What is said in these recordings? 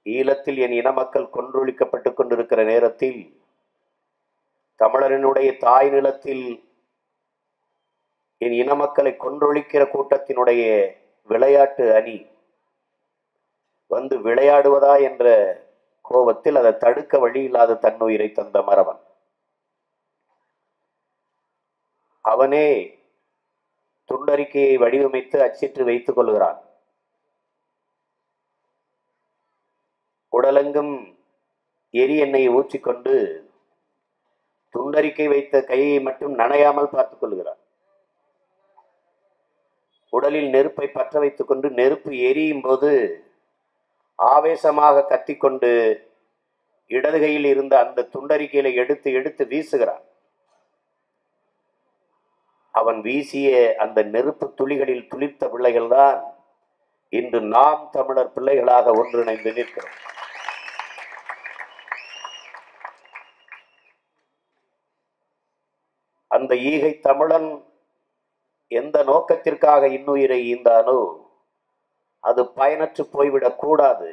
ஈழத்தில் என் இன மக்கள் கொன்றொழிக்கப்பட்டுக் கொண்டிருக்கிற நேரத்தில் தமிழரினுடைய தாய் நிலத்தில் என் இன மக்களை கொன்றொழிக்கிற கூட்டத்தினுடைய விளையாட்டு அணி வந்து விளையாடுவதா என்ற கோபத்தில் அதை தடுக்க வழி இல்லாத தன்னுயிரை தந்த மறவன் அவனே துண்டறிக்கையை வடிவமைத்து அச்சிட்டு வைத்துக் கொள்கிறான் உடலெங்கும் எரி எண்ணெயை ஊற்றிக்கொண்டு துண்டறிக்கை வைத்த கையை மட்டும் நனையாமல் பார்த்துக் கொள்கிறான் உடலில் நெருப்பை பற்ற வைத்துக் கொண்டு நெருப்பு எரியும் போது ஆவேசமாக கத்திக்கொண்டு இடது கையில் இருந்த அந்த துண்டறிக்கையில எடுத்து எடுத்து வீசுகிறான் அவன் வீசிய அந்த நெருப்பு துளிகளில் துளிர்த்த பிள்ளைகள்தான் இன்று நாம் தமிழர் பிள்ளைகளாக ஒன்றிணைந்து நிற்கிறோம் அந்த ஈகை தமிழன் எந்த நோக்கத்திற்காக இன்னுயிரை ஈந்தானோ அது பயனற்று போய்விடக் கூடாது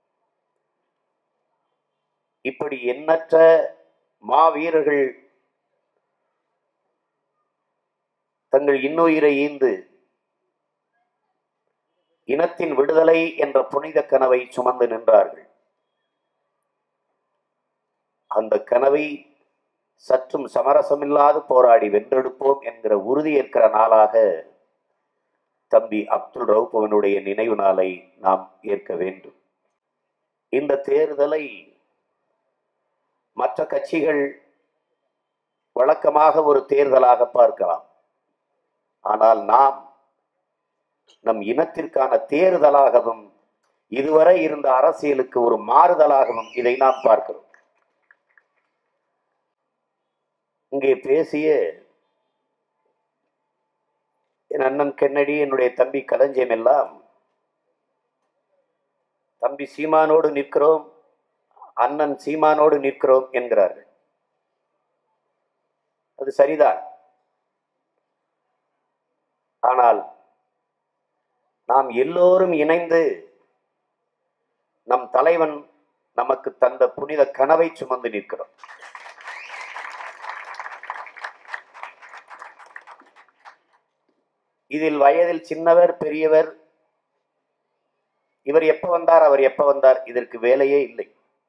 இப்படி எண்ணற்ற மாவீரர்கள் தங்கள் இன்னுயிரை ஈந்து இனத்தின் விடுதலை என்ற புனித கனவை சுமந்து நின்றார்கள் அந்த கனவை சற்றும் சமரசமில்லாது போராடி வென்றெடுப்போம் என்கிற உறுதியேற்கிற நாளாக தம்பி அப்துல் ரவுப்பவனுடைய நினைவு நாளை நாம் ஏற்க வேண்டும் இந்த தேர்தலை மற்ற கட்சிகள் வழக்கமாக ஒரு தேர்தலாக பார்க்கலாம் ஆனால் நாம் நம் இனத்திற்கான தேர்தலாகவும் இதுவரை இருந்த அரசியலுக்கு ஒரு மாறுதலாகவும் இதை நாம் பார்க்கிறோம் இங்கே பேசிய என் அண்ணன் கென்னடி என்னுடைய தம்பி களஞ்சியம் எல்லாம் தம்பி சீமானோடு நிற்கிறோம் அண்ணன் சீமானோடு நிற்கிறோம் என்கிறார்கள் அது சரிதான் ஆனால் நாம் எல்லோரும் இணைந்து நம் தலைவன் நமக்கு தந்த புனித கனவை சுமந்து நிற்கிறோம் இதில் வயதில் சின்னவர் பெரியவர் இவர் எப்ப வந்தார் அவர் எப்ப வந்தார் இதற்கு வேலையே இல்லை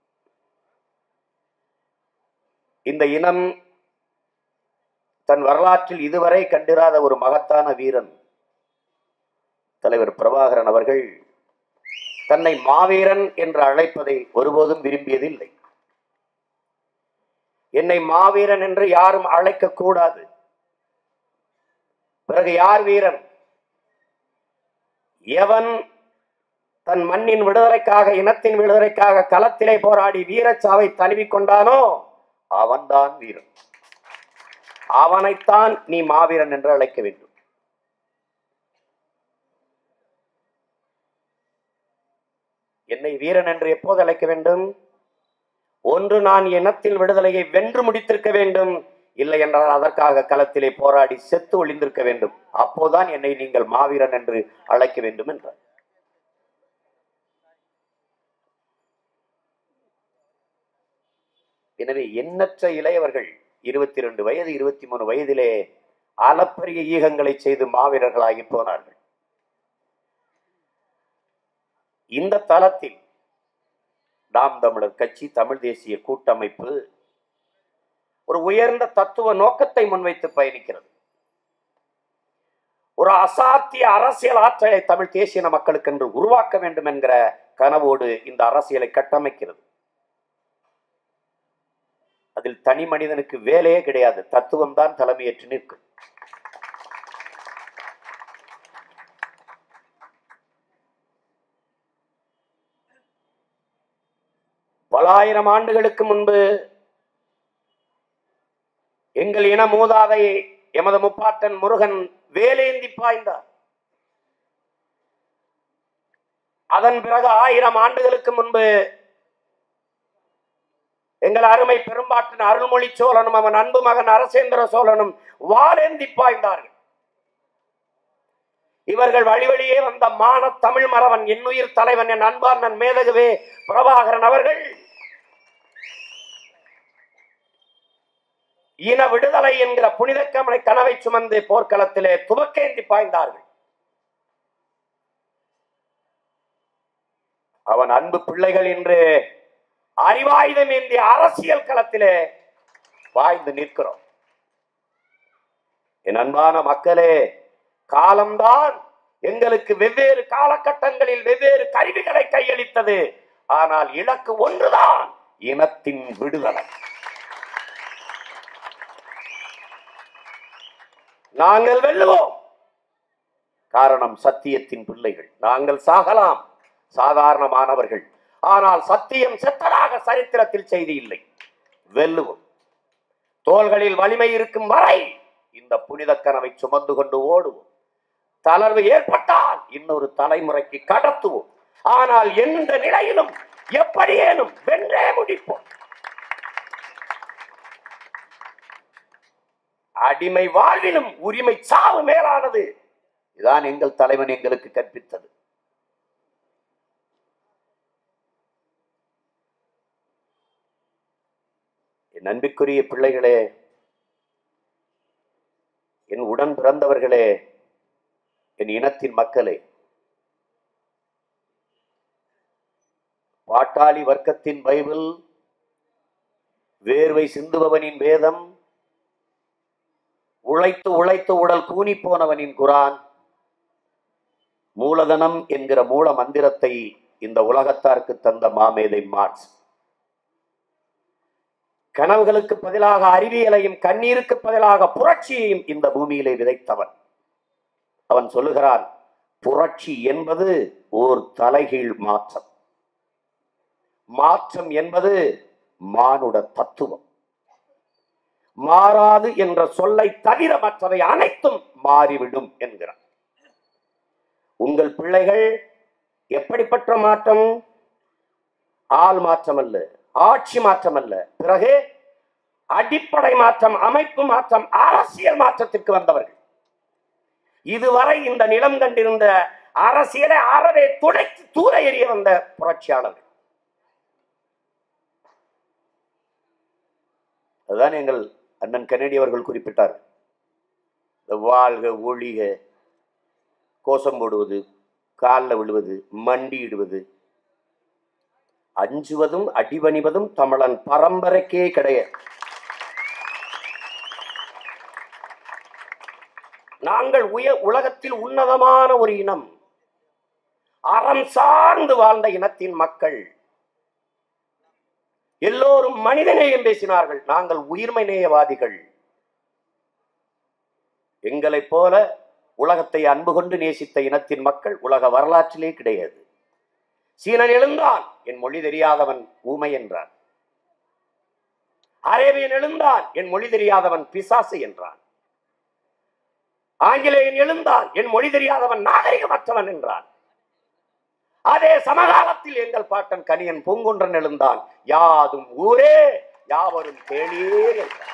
இந்த இனம் தன் வரலாற்றில் இதுவரை கண்டிராத ஒரு மகத்தான வீரன் தலைவர் பிரபாகரன் அவர்கள் தன்னை மாவீரன் என்று அழைப்பதை ஒருபோதும் விரும்பியதில்லை என்னை மாவீரன் என்று யாரும் அழைக்க கூடாது பிறகு யார் வீரன் எவன் தன் மண்ணின் விடுதலைக்காக இனத்தின் விடுதலைக்காக களத்திலே போராடி வீரச்சாவை தழுவிக் கொண்டானோ அவன்தான் வீரன் அவனைத்தான் நீ மாவீரன் என்று அழைக்க வேண்டும் என்னை வீரன் என்று எப்போது அழைக்க வேண்டும் ஒன்று நான் இனத்தின் விடுதலையை வென்று முடித்திருக்க வேண்டும் இல்லை என்றால் அதற்காக களத்திலே போராடி செத்து ஒளிந்திருக்க வேண்டும் அப்போதான் என்னை நீங்கள் மாவீரன் என்று அழைக்க வேண்டும் என்றார் எனவே எண்ணற்ற இளையவர்கள் இருபத்தி ரெண்டு வயது இருபத்தி மூணு வயதிலே அளப்பரிய ஈகங்களை செய்து மாவீரர்களாகி போனார்கள் இந்த தளத்தில் நாம் தமிழர் கட்சி தமிழ் தேசிய கூட்டமைப்பு ஒரு உயர்ந்த தத்துவ நோக்கத்தை முன்வைத்து பயணிக்கிறது ஒரு அசாத்திய அரசியல் ஆற்றலை தமிழ் தேசிய மக்களுக்கு என்று உருவாக்க வேண்டும் என்கிற கனவோடு இந்த அரசியலை கட்டமைக்கிறது அதில் தனி மனிதனுக்கு வேலையே கிடையாது தத்துவம் தான் தலைமையேற்று நிற்கும் பலாயிரம் ஆண்டுகளுக்கு முன்பு எங்கள் இன மூதாதை எமது முப்பாட்டன் முருகன் வேலேந்தி பாய்ந்தார் அதன் பிறகு ஆயிரம் ஆண்டுகளுக்கு முன்பு எங்கள் அருமை பெரும்பாட்டின் அருள்மொழி சோழனும் அவன் அன்பு மகன் அரசேந்திர சோழனும் வாளேந்தி பாய்ந்தார்கள் இவர்கள் வழி வழியே வந்த மான தமிழ் மறவன் என்னுயிர் தலைவன் என் அன்பார்ந்தன் மேதகுவே பிரபாகரன் அவர்கள் இன விடுதலை என்கிற புனித கமலை கனவை சுமந்து போர்க்களத்திலே துவக்கேந்தி பாய்ந்தார்கள் அவன் அன்பு பிள்ளைகள் என்று அறிவாயுதம் ஏந்திய அரசியல் களத்திலே பாய்ந்து நிற்கிறோம் என் அன்பான மக்களே காலம்தான் எங்களுக்கு வெவ்வேறு காலகட்டங்களில் வெவ்வேறு கருவிகளை கையளித்தது ஆனால் இலக்கு ஒன்றுதான் இனத்தின் விடுதலை நாங்கள் வெல்லுவோம் காரணம் சத்தியத்தின் பிள்ளைகள் நாங்கள் சாகலாம் சாதாரணமானவர்கள் ஆனால் சத்தியம் செத்ததாக சரித்திரத்தில் செய்தி இல்லை வெல்லுவோம் தோள்களில் வலிமை இருக்கும் வரை இந்த புனித கனவை சுமந்து கொண்டு ஓடுவோம் தளர்வு ஏற்பட்டால் இன்னொரு தலைமுறைக்கு கடத்துவோம் ஆனால் எந்த நிலையிலும் எப்படியேனும் வென்றே முடிப்போம் அடிமை வாழ்விலும் உரிமை சாவு மேலானது இதுதான் எங்கள் தலைவன் எங்களுக்கு கற்பித்தது என் அன்பிற்குரிய பிள்ளைகளே என் உடன் பிறந்தவர்களே என் இனத்தின் மக்களே பாட்டாளி வர்க்கத்தின் பைபிள் வேர்வை சிந்துபவனின் வேதம் உழைத்து உழைத்து உடல் கூனி போனவனின் குரான் மூலதனம் என்கிற மூல மந்திரத்தை இந்த உலகத்தாருக்கு தந்த மாமேதை மார்க்ஸ் கனவுகளுக்கு பதிலாக அறிவியலையும் கண்ணீருக்கு பதிலாக புரட்சியையும் இந்த பூமியிலே விதைத்தவன் அவன் சொல்லுகிறான் புரட்சி என்பது ஓர் தலைகீழ் மாற்றம் மாற்றம் என்பது மானுட தத்துவம் மாறாது என்ற சொல்லை தவிர மற்றவை அனைத்தும் மாறிவிடும் என்கிறார் உங்கள் பிள்ளைகள் எப்படிப்பட்ட மாற்றம் ஆள் மாற்றம் அல்ல ஆட்சி மாற்றம் அல்ல பிறகு அடிப்படை மாற்றம் அமைப்பு மாற்றம் அரசியல் மாற்றத்திற்கு வந்தவர்கள் இதுவரை இந்த நிலம் கண்டிருந்த அரசியலை அறவே துடைத்து தூர எறிய வந்த புரட்சியாளர்கள் அதுதான் எங்கள் அண்ணன் கென்னடி அவர்கள் குறிப்பிட்டார் இந்த வாழ்க ஒழிக கோஷம் போடுவது காலில் விழுவது மண்டியிடுவது அஞ்சுவதும் அடிபணிவதும் தமிழன் பரம்பரைக்கே கிடையாது நாங்கள் உய உலகத்தில் உன்னதமான ஒரு இனம் அறம் சார்ந்து வாழ்ந்த இனத்தின் மக்கள் எல்லோரும் மனிதநேயம் பேசினார்கள் நாங்கள் உயிர்மை நேயவாதிகள் எங்களைப் போல உலகத்தை அன்பு கொண்டு நேசித்த இனத்தின் மக்கள் உலக வரலாற்றிலே கிடையாது சீனன் எழுந்தான் என் மொழி தெரியாதவன் ஊமை என்றான் அரேபியன் எழுந்தான் என் மொழி தெரியாதவன் பிசாசு என்றான் ஆங்கிலேயன் எழுந்தான் என் மொழி தெரியாதவன் நாகரிகமற்றவன் என்றான் அதே சமகாலத்தில் எங்கள் பாட்டன் கனியன் பூங்குன்றன் எழுந்தான் யாதும் ஊரே யாவரும் கேளீர் என்றான்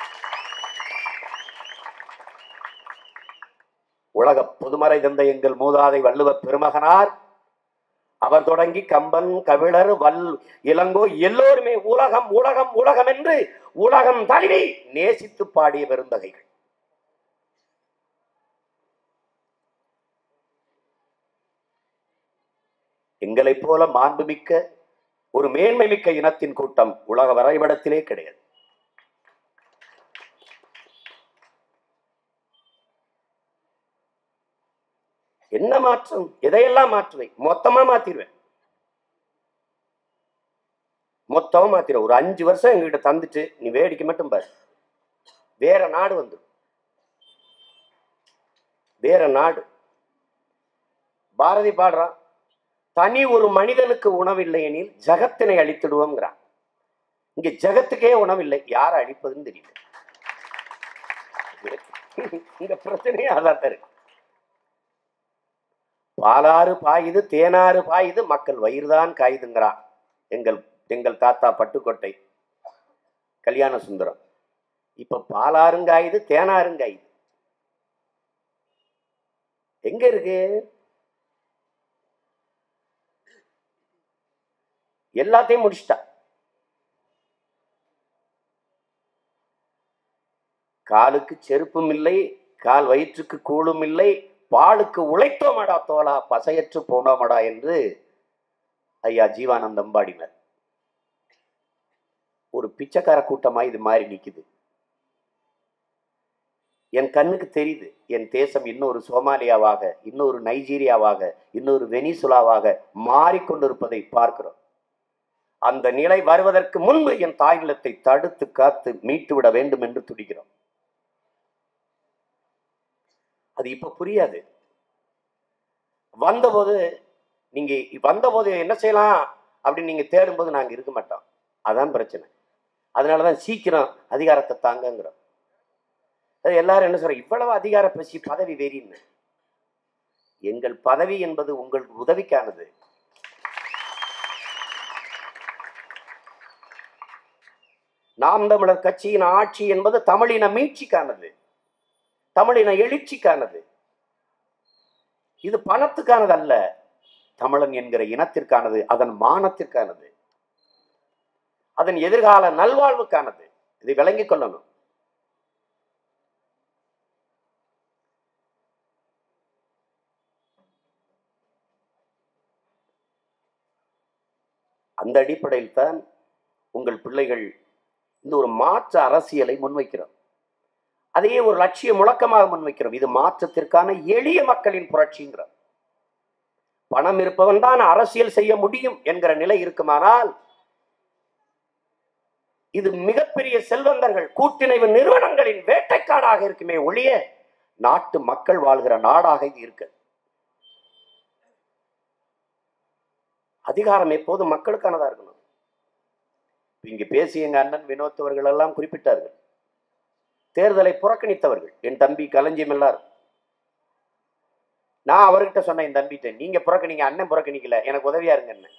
உலக பொதுமறை தந்த எங்கள் மூதாதை வள்ளுவ பெருமகனார் அவர் தொடங்கி கம்பன் கபிலர் வல் இளங்கோ எல்லோருமே உலகம் உலகம் உலகம் என்று உலகம் தழுவி நேசித்து பாடிய பெருந்தகைகள் எங்களைப் போல மாண்புமிக்க ஒரு மேன்மை மிக்க இனத்தின் கூட்டம் உலக வரைபடத்திலே கிடையாது என்ன மாற்றம் எதையெல்லாம் மாற்றுவேன் மொத்தமா மாத்திருவேன் மொத்தமா மாத்திருவேன் ஒரு அஞ்சு வருஷம் எங்ககிட்ட தந்துட்டு நீ வேடிக்கை மட்டும் பாரு வேற நாடு வந்து வேற நாடு பாரதி பாடுறான் தனி ஒரு மனிதனுக்கு உணவில்லை எனில் ஜகத்தினை அழித்திடுவோங்கிறான் இங்க ஜகத்துக்கே உணவில்லை யாரை அழிப்பதுன்னு தெரியல இந்த பிரச்சனையே அதான் இருக்கு பாலாறு பாயுது தேனாறு பாயுது மக்கள் வயிறுதான் காயுதுங்கிறான் எங்கள் எங்கள் தாத்தா பட்டுக்கோட்டை கல்யாண சுந்தரம் இப்ப பாலாறும் காயுது தேனாரும் காயுது எங்க இருக்கு எல்லாத்தையும் முடிச்சிட்டா காலுக்கு செருப்பும் இல்லை கால் வயிற்றுக்கு கூழும் இல்லை பாலுக்கு உழைத்தோமடா தோலா பசையற்று போனோமடா என்று ஐயா ஜீவானந்தம் பாடினார் ஒரு பிச்சைக்கார கூட்டமா இது மாதிரி நிக்குது என் கண்ணுக்கு தெரியுது என் தேசம் இன்னொரு சோமாலியாவாக இன்னொரு நைஜீரியாவாக இன்னொரு வெனிசுலாவாக மாறிக்கொண்டிருப்பதை பார்க்கிறோம் அந்த நிலை வருவதற்கு முன்பு என் தாய் நிலத்தை தடுத்து காத்து மீட்டு விட வேண்டும் என்று துடிக்கிறோம் அது இப்ப புரியாது வந்தபோது நீங்க வந்தபோது என்ன செய்யலாம் அப்படின்னு நீங்க தேடும்போது நாங்க இருக்க மாட்டோம் அதான் பிரச்சனை அதனாலதான் சீக்கிரம் அதிகாரத்தை தாங்கங்கிறோம் அது எல்லாரும் என்ன சொல்ற இவ்வளவு அதிகார பசி பதவி வெறின்னு எங்கள் பதவி என்பது உங்களுக்கு உதவிக்கானது நாம் தமிழர் கட்சியின் ஆட்சி என்பது தமிழின மீட்சிக்கானது தமிழின எழுச்சிக்கானது இது பணத்துக்கானது அல்ல தமிழன் என்கிற இனத்திற்கானது அதன் மானத்திற்கானது அதன் எதிர்கால நல்வாழ்வுக்கானது இதை விளங்கிக் கொள்ளணும் அந்த அடிப்படையில் தான் உங்கள் பிள்ளைகள் இந்த ஒரு மாற்று அரசியலை முன்வைக்கிறோம் அதையே ஒரு லட்சிய முழக்கமாக முன்வைக்கிறோம் இது மாற்றத்திற்கான எளிய மக்களின் புரட்சிங்கிறோம் பணம் இருப்பவன் தான் அரசியல் செய்ய முடியும் என்கிற நிலை இருக்குமானால் இது மிகப்பெரிய செல்வந்தர்கள் கூட்டிணைவு நிறுவனங்களின் வேட்டைக்காடாக இருக்குமே ஒழிய நாட்டு மக்கள் வாழ்கிற நாடாக இது இருக்கு அதிகாரம் எப்போதும் மக்களுக்கானதா இருக்கணும் இங்க பேசிய எங்க அண்ணன் வினோத் அவர்கள் எல்லாம் குறிப்பிட்டார்கள் தேர்தலை புறக்கணித்தவர்கள் என் தம்பி களஞ்சியம் எல்லாரும் நான் அவர்கிட்ட சொன்னேன் என் தம்பிட்ட நீங்க புறக்கணிங்க அண்ணன் புறக்கணிக்கல எனக்கு உதவியா இருங்க அண்ணன்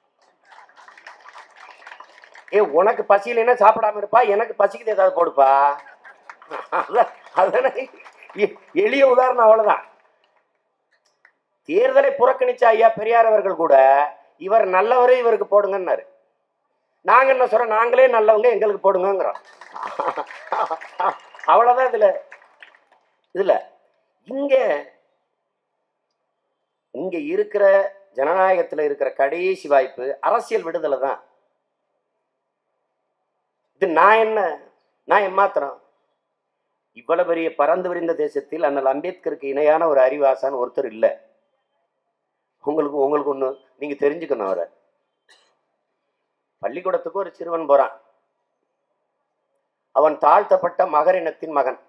ஏ உனக்கு பசியில சாப்பிடாம இருப்பா எனக்கு பசிக்குது ஏதாவது போடுப்பா அதான் அதானே எ- எளிய உதாரணம் அவ்வளவுதான் தேர்தலை புறக்கணிச்ச ஐயா பெரியார் அவர்கள் கூட இவர் நல்லவரே இவருக்கு போடுங்கன்னாரு நாங்க என்ன சொல்றோம் நாங்களே நல்லவங்க எங்களுக்கு போடுங்கிறோம் அவ்வளவுதான் இதுல இதுல இங்க இங்க இருக்கிற ஜனநாயகத்துல இருக்கிற கடைசி வாய்ப்பு அரசியல் விடுதலை தான் இது நான் என்ன நான் ஏமாத்துறோம் இவ்வளவு பெரிய பறந்து விரிந்த தேசத்தில் அண்ணல் அம்பேத்கருக்கு இணையான ஒரு அறிவாசான் ஒருத்தர் இல்லை உங்களுக்கு உங்களுக்கு ஒண்ணு நீங்க தெரிஞ்சுக்கணும் அவரை பள்ளிக்கூடத்துக்கு ஒரு சிறுவன் போறான் அவன் தாழ்த்தப்பட்ட மகரினத்தின் மகன்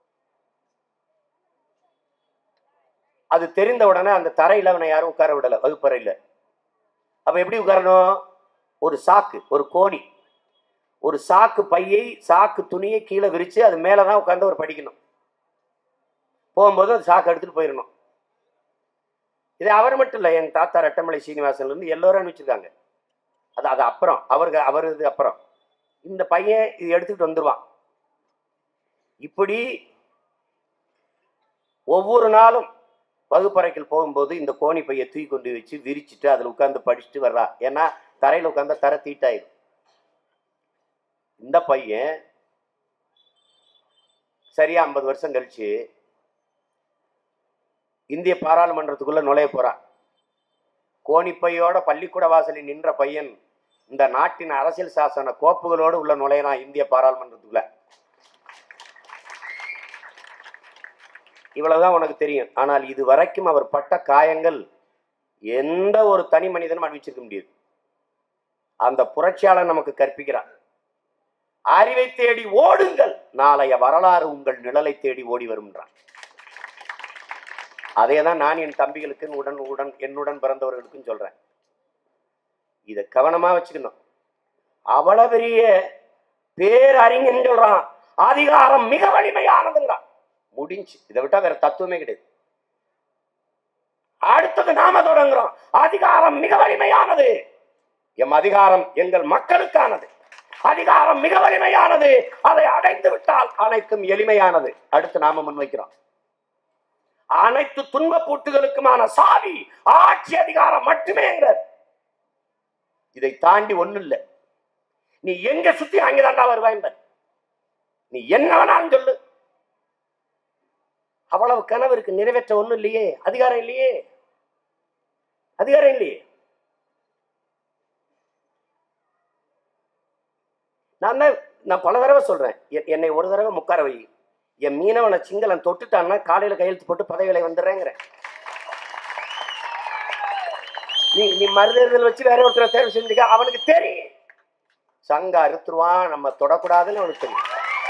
அது தெரிந்த உடனே அந்த தரையில அவனை யாரும் உட்கார விடல வகுப்பறையில அப்ப எப்படி உட்காரணும் ஒரு சாக்கு ஒரு கோணி ஒரு சாக்கு பையை சாக்கு துணியை கீழே விரிச்சு அது மேலதான் உட்கார்ந்து அவர் படிக்கணும் போகும்போது அந்த சாக்கு எடுத்துட்டு போயிடணும் இது அவர் மட்டும் இல்லை என் தாத்தா ரெட்டமலை சீனிவாசன்ல இருந்து எல்லோரும் அனுப்பிச்சிருக்காங்க அது அது அப்புறம் அவருக்கு அவர் இது அப்புறம் இந்த பையன் இது எடுத்துக்கிட்டு வந்துருவான் இப்படி ஒவ்வொரு நாளும் வகுப்பறைகள் போகும்போது இந்த கோணி பையை தூக்கி கொண்டு வச்சு விரிச்சிட்டு அதில் உட்கார்ந்து படிச்சுட்டு வர்றா ஏன்னா தரையில் உட்கார்ந்தா தரை தீட்டாயிடும் இந்த பையன் சரியா ஐம்பது வருஷம் கழிச்சு இந்திய பாராளுமன்றத்துக்குள்ள நுழைய போறான் கோணிப்பையோட பள்ளிக்கூட வாசலில் நின்ற பையன் இந்த நாட்டின் அரசியல் சாசன கோப்புகளோடு உள்ள நுழையறான் இந்திய பாராளுமன்றத்துக்குள்ள இவ்வளவுதான் உனக்கு தெரியும் ஆனால் இது வரைக்கும் அவர் பட்ட காயங்கள் எந்த ஒரு தனி மனிதனும் அனுபவிச்சிருக்க முடியாது அந்த புரட்சியாளர் நமக்கு கற்பிக்கிறான் அறிவை தேடி ஓடுங்கள் நாளைய வரலாறு உங்கள் நிழலை தேடி ஓடி வரும்ன்றான் அதே தான் நான் என் தம்பிகளுக்கு உடன் உடன் என்னுடன் பிறந்தவர்களுக்கும் சொல்றேன் இதை கவனமா வச்சுக்கணும் அவ்வளவு பெரிய பேரறிஞன் சொல்றான் அதிகாரம் மிக வலிமையானதுங்கிறான் முடிஞ்சு இதை விட்டா வேற தத்துவமே கிடையாது அடுத்தது நாம தொடங்குறோம் அதிகாரம் மிக வலிமையானது எம் அதிகாரம் எங்கள் மக்களுக்கானது அதிகாரம் மிக வலிமையானது அதை அடைந்து விட்டால் அனைத்தும் எளிமையானது அடுத்து நாம முன்வைக்கிறோம் அனைத்து துன்ப பூட்டுகளுக்குமான சாவி ஆட்சி அதிகாரம் மட்டுமேங்கிறார் இதை தாண்டி ஒண்ணு இல்ல நீ எங்க சுத்தி அங்கதான்டா வருவாய் நீ என்ன வேணாலும் சொல்லு அவ்வளவு கனவு இருக்கு நிறைவேற்ற ஒண்ணும் இல்லையே அதிகாரம் இல்லையே அதிகாரம் இல்லையே நான் தான் நான் பல தடவை சொல்றேன் எ- என்னை ஒரு தடவை முக்கார வை என் மீனவனை சிங்களன் தொட்டுட்டான்னா காலையில கையெழுத்து போட்டு பதவிகளை வந்துடுறேங்கிறேன் நீ நீ மறுதேர்தல் வச்சு வேற ஒருத்தரை தேர்வு செஞ்சுக்க அவனுக்கு தெரியும் சங்க அறுத்துருவான் நம்ம தொடக்கூடாதுன்னு அவனுக்கு தெரியும்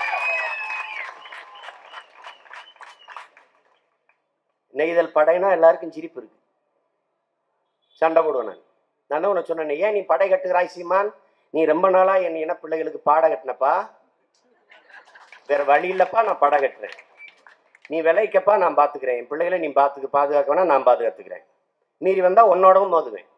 நெய்தல் படைனா எல்லாருக்கும் சிரிப்பு இருக்கு சண்டை போடுவேன் நான் நான் தான் உனக்கு சொன்னேன் ஏன் நீ படை கட்டுகிறாய் சீமான் நீ ரொம்ப நாளா என் இன பிள்ளைகளுக்கு பாட கட்டினப்பா வேற வழி இல்லப்பா நான் படை கட்டுறேன் நீ விளைக்கப்பா நான் பாத்துக்கிறேன் என் பிள்ளைகளை நீ பாத்துக்க பாதுகாக்க வேணா நான் பாதுகாத்துக்கிறேன் மீறி வந்தா உன்னோடவும் மோதுவேன்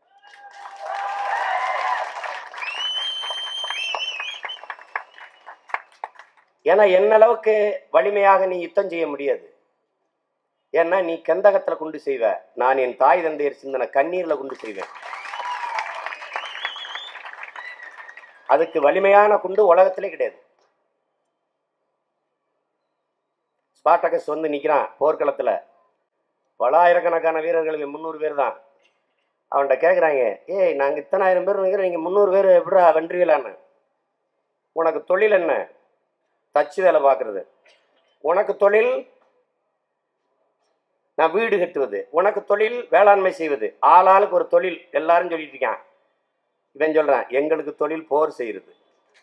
ஏன்னா என்ன அளவுக்கு வலிமையாக நீ யுத்தம் செய்ய முடியாது ஏன்னா நீ கந்தகத்துல குண்டு செய்வ நான் என் தாய் தந்தையர் சிந்தன கண்ணீர்ல குண்டு செய்வேன் அதுக்கு வலிமையான குண்டு உலகத்திலே கிடையாது ஸ்பாட்டகஸ் வந்து நிக்கிறான் போர்க்களத்துல பலாயிரக்கணக்கான வீரர்கள் முந்நூறு பேர் தான் அவன்கிட்ட கேட்குறாங்க ஏய் நாங்கள் இத்தனாயிரம் பேர் நிற்கிறோம் நீங்கள் முந்நூறு பேர் எப்படா வென்றீங்களான்னு உனக்கு தொழில் என்ன தச்சு வேலை பார்க்கறது உனக்கு தொழில் நான் வீடு கட்டுவது உனக்கு தொழில் வேளாண்மை செய்வது ஆளாளுக்கு ஒரு தொழில் எல்லாரும் சொல்லிட்டு இருக்கான் இவன் சொல்றான் எங்களுக்கு தொழில் போர் செய்யறது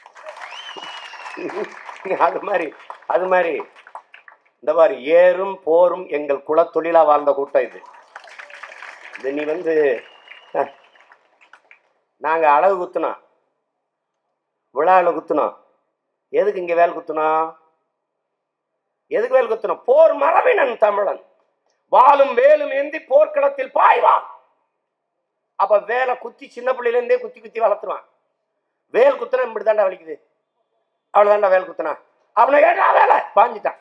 அது மாதிரி அது மாதிரி இந்த மாதிரி ஏறும் போரும் எங்கள் குலத்தொழிலா வாழ்ந்த கூட்டம் இது இது நீ வந்து அஹ், நாங்க அழகு குத்துனோம் விழாவில் குத்துனோம் எதுக்கு இங்க வேல் குத்துனோம் எதுக்கு வேல் குத்துனோம் போர் மரபினன் தமிழன் வாளும் வேலும் ஏந்தி போர்க்களத்தில் பாய்வான் அப்ப வேலை குத்தி சின்ன பிள்ளையில இருந்தே குத்தி குத்தி வளர்த்துருவான் வேல் குத்துனா இப்படி தாண்டா வலிக்குது அவ்வளவுதான்டா வேல் குத்துனா அவனை கேட்டா வேலை பாஞ்சிட்டான்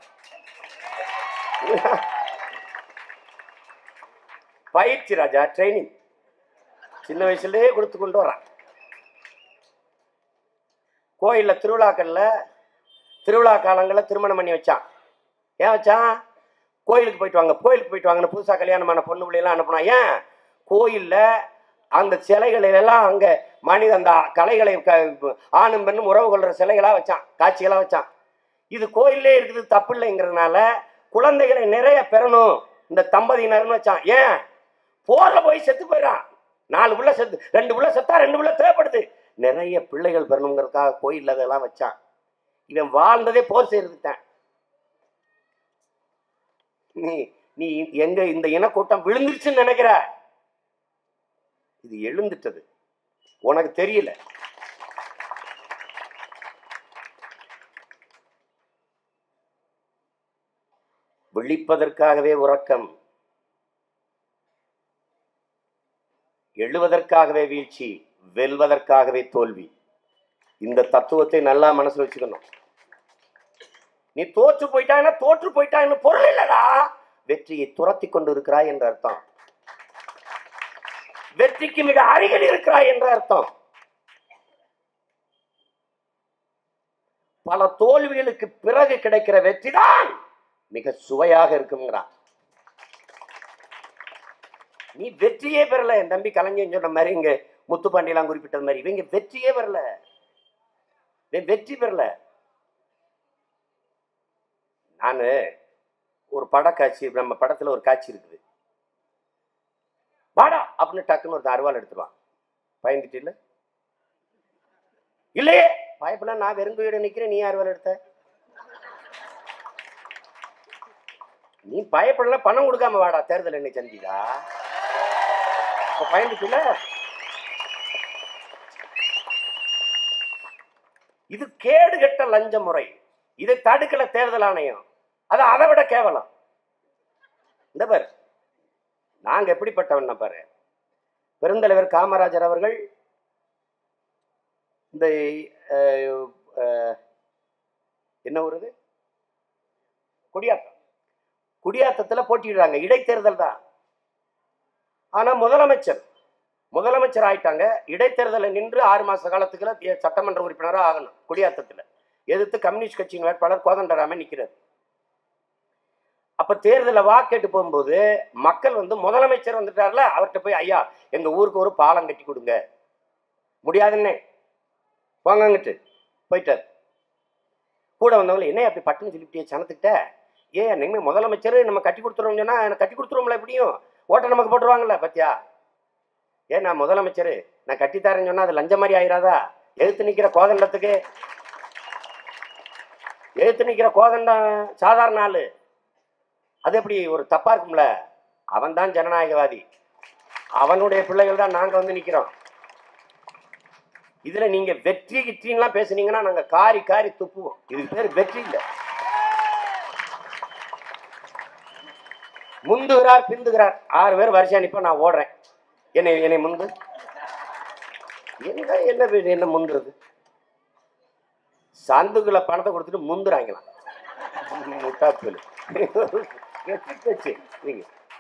பயிற்சி ராஜா ட்ரைனிங் சின்ன வயசுலயே கொடுத்து கொண்டு வரான் கோயில்ல திருவிழாக்கள்ல திருவிழா காலங்களில் திருமணம் பண்ணி வச்சான் ஏன் வச்சான் கோயிலுக்கு போயிட்டு வாங்க கோயிலுக்கு போயிட்டு வாங்கன்னு புதுசாக கல்யாணமான பொண்ணு பிள்ளையெல்லாம் அனுப்புனா ஏன் கோயிலில் அந்த சிலைகளில் எல்லாம் அங்கே மனித அந்த கலைகளை க- ஆணும் பெண்ணும் உறவு கொள்கிற சிலைகளாக வச்சான் காட்சிகளாக வச்சான் இது கோயிலே இருக்குது தப்பு இல்லைங்கிறதுனால குழந்தைகளை நிறைய பெறணும் இந்த தம்பதியினர்னு வச்சான் ஏன் போர்ல போய் செத்து போயிடறான் நாலு புள்ள செத்து ரெண்டு புள்ள செத்தா ரெண்டு புள்ள தேவைப்படுது நிறைய பிள்ளைகள் பெறணுங்கிறதுக்காக கோயில்ல அதெல்லாம் வச்சான் இவன் வாழ்ந்ததே போர் செய்யறதுதான் நீ நீ எங்க இந்த இனக்கூட்டம் விழுந்துருச்சுன்னு நினைக்கிற இது எழுந்துட்டது உனக்கு தெரியல விழிப்பதற்காகவே உறக்கம் எழுவதற்காகவே வீழ்ச்சி வெல்வதற்காகவே தோல்வி இந்த தத்துவத்தை நல்லா மனசுல வச்சுக்கணும் நீ தோற்று போயிட்டான்னா தோற்று போயிட்டான்னு பொருள் இல்லடா வெற்றியை துரத்தி கொண்டு இருக்கிறாய் என்ற அர்த்தம் வெற்றிக்கு மிக அருகில் இருக்கிறாய் என்ற அர்த்தம் பல தோல்விகளுக்கு பிறகு கிடைக்கிற வெற்றிதான் மிக சுவையாக இருக்குங்கிறான் நீ வெற்றியே பெறல என் தம்பி கலைஞன் சொன்ன மாதிரி இங்க முத்துப்பாண்டியெல்லாம் குறிப்பிட்டது மாதிரி இவங்க வெற்றியே பெறல இவன் வெற்றி பெறல நானு ஒரு படக்காட்சி நம்ம படத்துல ஒரு காட்சி இருக்குது வாடா அப்படின்னு டக்குன்னு ஒரு அருவாள் எடுத்துருவான் பயந்துட்டு இல்ல இல்லையே பயப்பட நான் வெறும் வீடு நிக்கிறேன் நீ அருவாள் எடுத்த நீ பயப்படல பணம் கொடுக்காம வாடா தேர்தல் என்ன சந்திதா அப்ப பயந்துட்டுல இது கேடு கெட்ட லஞ்ச முறை இதை தடுக்கல தேர்தல் ஆணையம் அது அதை விட கேவலம் இந்த பாரு நாங்க எப்படிப்பட்டவன் பாரு பெருந்தலைவர் காமராஜர் அவர்கள் இந்த அஹ், அஹ், என்ன ஊர் இது கொடியாத்தம் குடியாத்தத்துல போட்டியிடுறாங்க இடைத்தேர்தல் தான் ஆனா முதலமைச்சர் முதலமைச்சர் ஆயிட்டாங்க இடைத்தேர்தலில் நின்று ஆறு மாச காலத்துக்குள்ள தே- சட்டமன்ற உறுப்பினராக ஆகணும் குடியாத்தத்துல எதிர்த்து கம்யூனிஸ்ட் கட்சியின் வேட்பாளர் கோதண்டராமன் நிக்கிறார் அப்ப தேர்தல வாக்கெட்டு போகும்போது மக்கள் வந்து முதலமைச்சர் வந்துட்டார்ல அவர்கிட்ட போய் ஐயா எங்க ஊருக்கு ஒரு பாலம் கட்டி கொடுங்க முடியாதுன்னே போங்கங்கிட்டு போயிட்டார் கூட வந்தவங்க என்ன அப்படி பட்டுன்னு சொல்லிவிட்டியே சனத்துக்கிட்ட ஏன் இனிமே முதலமைச்சர் நம்ம கட்டி கொடுத்துருவோம் சொன்னா எனக்கு கட்டி கொடுத்துருவோம்ல எப்படியும் ஓட்டை நமக்கு போட்டுருவாங்கல்ல பத்தியா ஏன் நான் முதலமைச்சர் நான் கட்டித்தரேன்னு சொன்னா அது லஞ்சம் மாதிரி ஆயிராதா எழுத்து நிக்கிற கோதண்டத்துக்கு எழுத்து நிக்கிற கோதண்டம் சாதாரண ஆளு அது எப்படி ஒரு தப்பா இருக்கும்ல அவன் தான் ஜனநாயகவாதி அவனுடைய பிள்ளைகள் தான் நாங்க வந்து நிக்கிறோம் இதுல நீங்க வெற்றி கிற்றின்லாம் பேசுனீங்கன்னா நாங்க காரி காரி துப்புவோம் இதுக்கு பேர் வெற்றி இல்ல முந்துகிறார் பிந்துகிறார் ஆறு பேர் வரிசையா நிப்ப நான் ஓடுறேன் என்னை என்னை முந்து என்ன என்ன பேர் என்ன முந்துறது சந்துக்குள்ள பணத்தை கொடுத்துட்டு முந்துறாங்களாம் முட்டாப்பல் நீங்க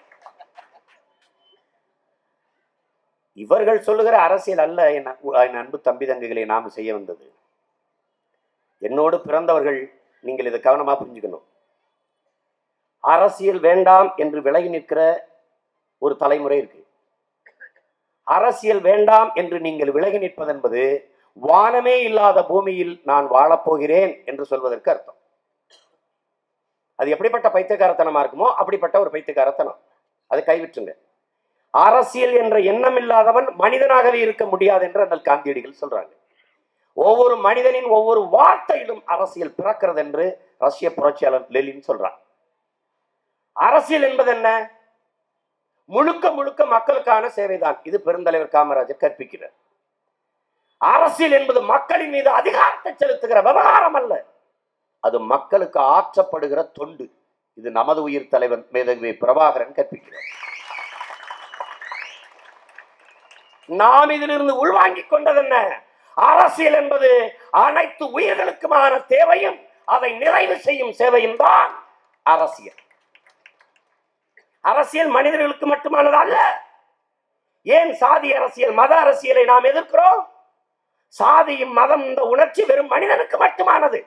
இவர்கள் சொல்லுகிற அரசியல் அல்ல என் அன்பு- என் அன்பு தம்பி தங்கைகளை நாம் செய்ய வந்தது என்னோடு பிறந்தவர்கள் நீங்கள் இதை கவனமா புரிஞ்சுக்கணும் அரசியல் வேண்டாம் என்று விலகி நிற்கிற ஒரு தலைமுறை இருக்கு அரசியல் வேண்டாம் என்று நீங்கள் விலகி நிற்பதென்பது வானமே இல்லாத பூமியில் நான் வாழப்போகிறேன் என்று சொல்வதற்கு அர்த்தம் அது எப்படிப்பட்ட பைத்தியக்காரத்தனமா இருக்குமோ அப்படிப்பட்ட ஒரு பைத்தியக்காரத்தனம் அதை கைவிட்டுங்க அரசியல் என்ற எண்ணம் இல்லாதவன் மனிதனாகவே இருக்க முடியாது என்று அண்ணல் காந்தியடிகள் சொல்றாங்க ஒவ்வொரு மனிதனின் ஒவ்வொரு வார்த்தையிலும் அரசியல் பிறக்கிறது என்று ரஷ்ய புரட்சியாளர் லெலின் சொல்றார் அரசியல் என்பது என்ன முழுக்க முழுக்க மக்களுக்கான சேவைதான் இது பெருந்தலைவர் காமராஜர் கற்பிக்கிறார் அரசியல் என்பது மக்களின் மீது அதிகாரத்தை செலுத்துகிற விவகாரம் அல்ல அது மக்களுக்கு ஆற்றப்படுகிற தொண்டு இது நமது உயிர் தலைவர் மேதவி பிரபாகரன் கற்பிக்கிறார் நாம் இதிலிருந்து உள்வாங்கிக் கொண்டது என்ன அரசியல் என்பது அனைத்து உயிர்களுக்குமான தேவையும் அதை நிறைவு செய்யும் சேவையும் தான் அரசியல் அரசியல் மனிதர்களுக்கு மட்டுமானது அல்ல ஏன் சாதி அரசியல் மத அரசியலை நாம் எதிர்க்கிறோம் சாதியும் மதம் இந்த உணர்ச்சி வெறும் மனிதனுக்கு மட்டுமானது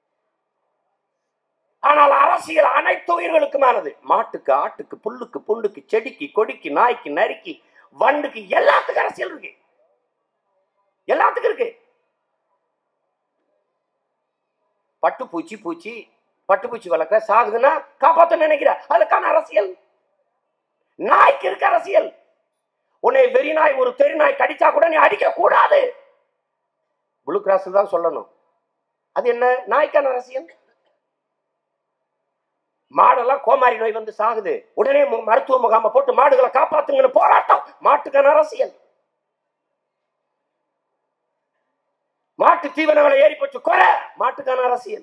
ஆனால் அரசியல் அனைத்து உயிர்களுக்குமானது மாட்டுக்கு ஆட்டுக்கு புல்லுக்கு புல்லுக்கு செடிக்கு கொடிக்கு நாய்க்கு நரிக்கு வண்டுக்கு எல்லாத்துக்கும் அரசியல் இருக்கு எல்லாத்துக்கும் இருக்கு பட்டுப்பூச்சி பூச்சி பட்டுப்பூச்சி வளர்க்க சாகுதுன்னா காப்பாத்த நினைக்கிற அதுக்கான அரசியல் நாய்க்கு இருக்கு அரசியல் உன்னை வெறி நாய் ஒரு தெரு நாய் கடிச்சா கூட நீ அடிக்க கூடாது ப்ளூ கிராஸ் தான் சொல்லணும் அது என்ன நாய்க்கான அரசியல் மாடெல்லாம் கோமாரி நோய் வந்து சாகுது உடனே மு- மருத்துவ முகாம போட்டு மாடுகளை காப்பாத்துங்கன்னு போராட்டம் மாட்டுக்கான அரசியல் மாட்டு தீவன விலை ஏறி போச்சு குறை மாட்டுக்கான அரசியல்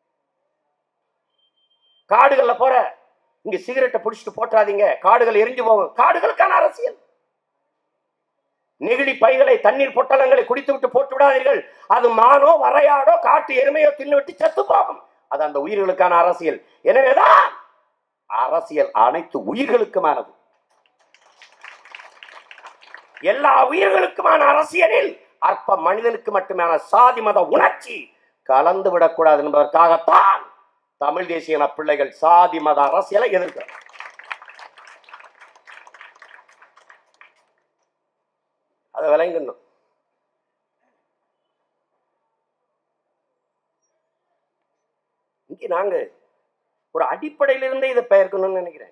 காடுகள்ல போற இங்க சிகரெட்டை பிடிச்சிட்டு போட்டாதீங்க காடுகள் எரிஞ்சு போகும் காடுகளுக்கான அரசியல் நெகிழி பைகளை தண்ணீர் பொட்டலங்களை குடித்து விட்டு போட்டு விடாதீர்கள் அது மானோ வரையாடோ காட்டு எருமையோ தின்னு விட்டு செத்து போகும் அது அந்த உயிர்களுக்கான அரசியல் எனவேதான் அரசியல் அனைத்து உயிர்களுக்குமானது எல்லா உயிர்களுக்குமான அரசியலில் அற்ப மனிதனுக்கு மட்டுமான சாதி மத உணர்ச்சி கலந்து விடக்கூடாது என்பதற்காகத்தான் தமிழ் தேசிய இன பிள்ளைகள் சாதி மத அரசியலை எதிர்க்கிறார் அதை விளங்கணும் இங்க நாங்க ஒரு அடிப்படையிலிருந்தே இதை பெயர்க்கணும்னு நினைக்கிறேன்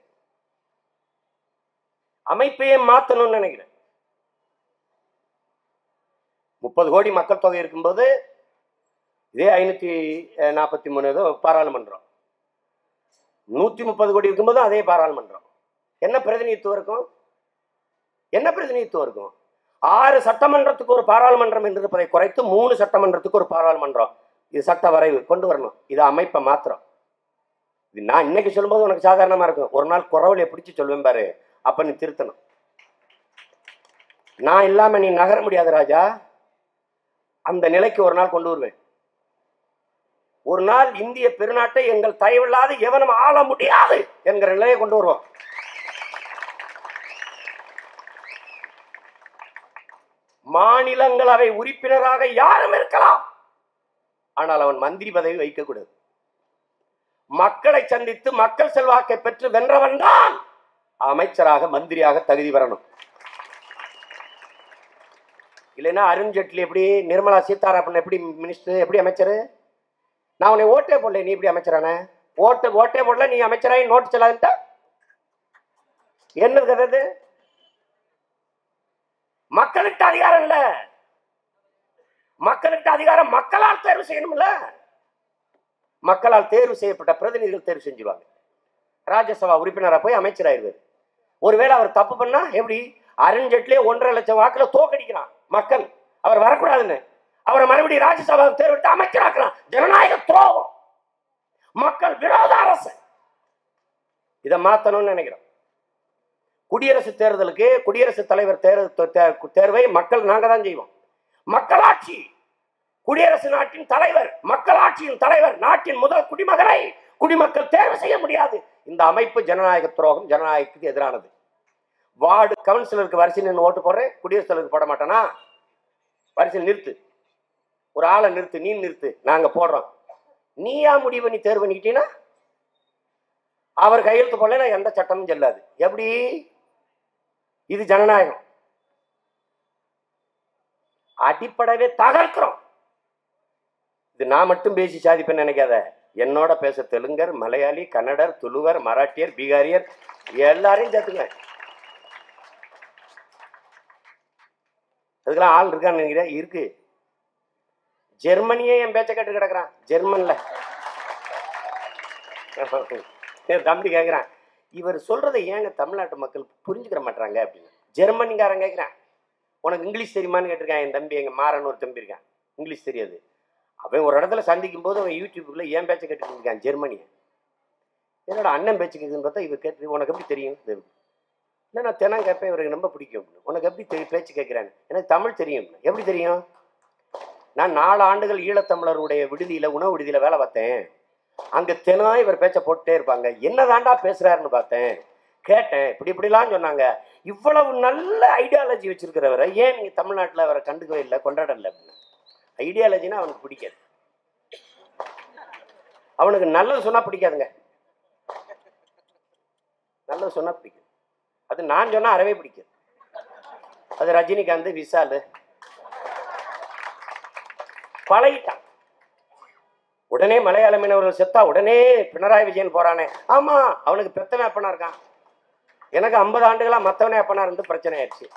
அமைப்பையே மாத்தணும்னு நினைக்கிறேன் முப்பது கோடி மக்கள் தொகை இருக்கும்போது இதே ஐநூத்தி நாற்பத்தி மூணு ஏதோ பாராளுமன்றம் நூத்தி முப்பது கோடி இருக்கும்போது அதே பாராளுமன்றம் என்ன பிரதிநிதித்துவம் இருக்கும் என்ன பிரதிநிதித்துவம் இருக்கும் ஆறு சட்டமன்றத்துக்கு ஒரு பாராளுமன்றம் என்று இருப்பதை குறைத்து மூணு சட்டமன்றத்துக்கு ஒரு பாராளுமன்றம் இது சட்ட வரைவு கொண்டு வரணும் இது அமைப்பை மாத்திரம் இது நான் இன்னைக்கு சொல்லும்போது உனக்கு சாதாரணமா இருக்கும் ஒரு நாள் குறவழியை பிடிச்சு சொல்லுவேன் பாரு அப்ப நீ திருத்தணும் நான் இல்லாம நீ நகர முடியாது ராஜா அந்த நிலைக்கு ஒரு நாள் கொண்டு வருவேன் ஒரு நாள் இந்திய பெருநாட்டை எங்கள் தயவில்லாது எவனும் ஆள முடியாது என்கிற நிலையை கொண்டு வருவோம் மாநிலங்களவை உறுப்பினராக யாரும் இருக்கலாம் ஆனால் அவன் மந்திரி பதவி வைக்கக்கூடாது மக்களை சந்தித்து மக்கள் செல்வாக்கை பெற்று வென்றவன் தான் அமைச்சராக மந்திரியாக தகுதி பெறணும் இல்லைன்னா அருண் ஜேட்லி எப்படி நிர்மலா சீதாராமன் எப்படி மினிஸ்டர் எப்படி அமைச்சர் நான் உன்னை ஓட்டே போடல நீ எப்படி அமைச்சரான ஓட்டு ஓட்டே போடல நீ அமைச்சராகி நோட்டு செல்லாதுட்டா என்னது கதை இது? மக்களுக்கு அதிகாரம் இல்ல மக்களுக்கு அதிகாரம் மக்களால் தேர்வு செய்யணும்ல மக்களால் தேர்வு செய்யப்பட்ட பிரதிநிதிகள் தேர்வு செஞ்சுருவாங்க ராஜ்யசபா உறுப்பினரா போய் அமைச்சராயிருவார் ஒருவேளை அவர் தப்பு பண்ணா எப்படி அருண் ஜேட்லியே ஒன்றரை லட்சம் வாக்குல தோக்கடிக்கிறான் மக்கள் அவர் வரக்கூடாதுன்னு அவரை மறுபடியும் ராஜ்யசபா தேர்விட்டு அமைச்சராக்கலாம் ஜனநாயக துரோகம் மக்கள் விரோத அரசு இதை மாத்தணும்னு நினைக்கிறோம் குடியரசு தேர்தலுக்கு குடியரசுத் தலைவர் தேர்வு தே- தேர்வை மக்கள் நாங்க தான் செய்வோம் மக்களாட்சி குடியரசு நாட்டின் தலைவர் மக்களாட்சியின் தலைவர் நாட்டின் முதல் குடிமகனை குடிமக்கள் தேர்வு செய்ய முடியாது இந்த அமைப்பு ஜனநாயக துரோகம் ஜனநாயகத்துக்கு எதிரானது வார்டு கவுன்சிலருக்கு வரிசையில் நின்று ஓட்டு போடுறேன் குடியரசுத் தலைவருக்கு போட மாட்டேனா வரிசையில் நிறுத்து ஒரு ஆளை நிறுத்து நீ நிறுத்து நாங்க போடுறோம் நீயா முடிவு பண்ணி தேர்வு பண்ணிக்கிட்டீங்கன்னா அவர் கையெழுத்து போடலைன்னா எந்த சட்டமும் செல்லாது எப்படி இது ஜனநாயகம் அடிப்படையே தகர்க்கிறோம் இது நான் மட்டும் பேசி சாதிப்பேன்னு நினைக்காத என்னோட பேச தெலுங்கர் மலையாளி கன்னடர் துளுவர் மராட்டியர் பீகாரியர் எல்லாரையும் சேர்த்துக்குவேன் அதுக்கெல்லாம் ஆள் இருக்கான்னு நினைக்கிறேன் இருக்கு ஜெர்மனியே என் பேச்ச கேட்டு கிடக்குறான் ஜெர்மன்ல என் தம்பி கேட்குறான் இவர் சொல்றதை ஏங்க தமிழ்நாட்டு மக்கள் புரிஞ்சுக்கிற மாட்டாங்க அப்படின்னு ஜெர்மனிக்காரன் கேட்குறான் உனக்கு இங்கிலீஷ் தெரியுமான்னு கேட்டிருக்கான் என் தம்பி எங்க மாறன் ஒரு தம்பி இருக்கான் இங்கிலீஷ் தெரியாது அவன் ஒரு இடத்துல சந்திக்கும் போது அவன் யூடியூப்ல ஏன் பேச்சை கேட்டுட்டு இருக்கான் ஜெர்மனியை என்னோட அண்ணன் பேச்சு கேட்குதுன்னு பார்த்தா இவ கேட்டு உனக்கு எப்படி தெரியும் இது இல்லை நான் தினம் கேட்பேன் இவருக்கு ரொம்ப பிடிக்கும் அப்படின்னு. உனக்கு எப்படி தெரி பேச்சு கேட்குறான்னு எனக்கு தமிழ் தெரியும் அப்படின்னு. எப்படி தெரியும் நான் நாலு ஆண்டுகள் ஈழத்தமிழருடைய விடுதியில உணவு விடுதியில வேலை பார்த்தேன் அங்க தினம் இவர் பேச்ச போட்டுட்டே இருப்பாங்க என்னதாண்டா பேசுறாருன்னு பார்த்தேன் கேட்டேன் இப்படி இப்படிலாம் சொன்னாங்க இவ்வளவு நல்ல ஐடியாலஜி வச்சிருக்கிறவரை ஏன் நீங்க தமிழ்நாட்டுல அவரை கண்டுக்கவே இல்லை கொண்டாடல அப்படின்னு ஐடியாலஜினா அவனுக்கு பிடிக்காது அவனுக்கு நல்லது சொன்னா பிடிக்காதுங்க நல்லது சொன்னா பிடிக்கும் அது நான் சொன்னா அறவே பிடிக்கும் அது ரஜினிகாந்த் விஷால் பழகிட்டான் உடனே மலையாள மீனவர்கள் செத்தா உடனே பினராயி விஜயன் போறானே ஆமா அவனுக்கு பெத்தவன் அப்பனா இருக்கான் எனக்கு ஐம்பது ஆண்டுகளா மத்தவனே அப்பனா இருந்து பிரச்சனை ஆயிடுச்சு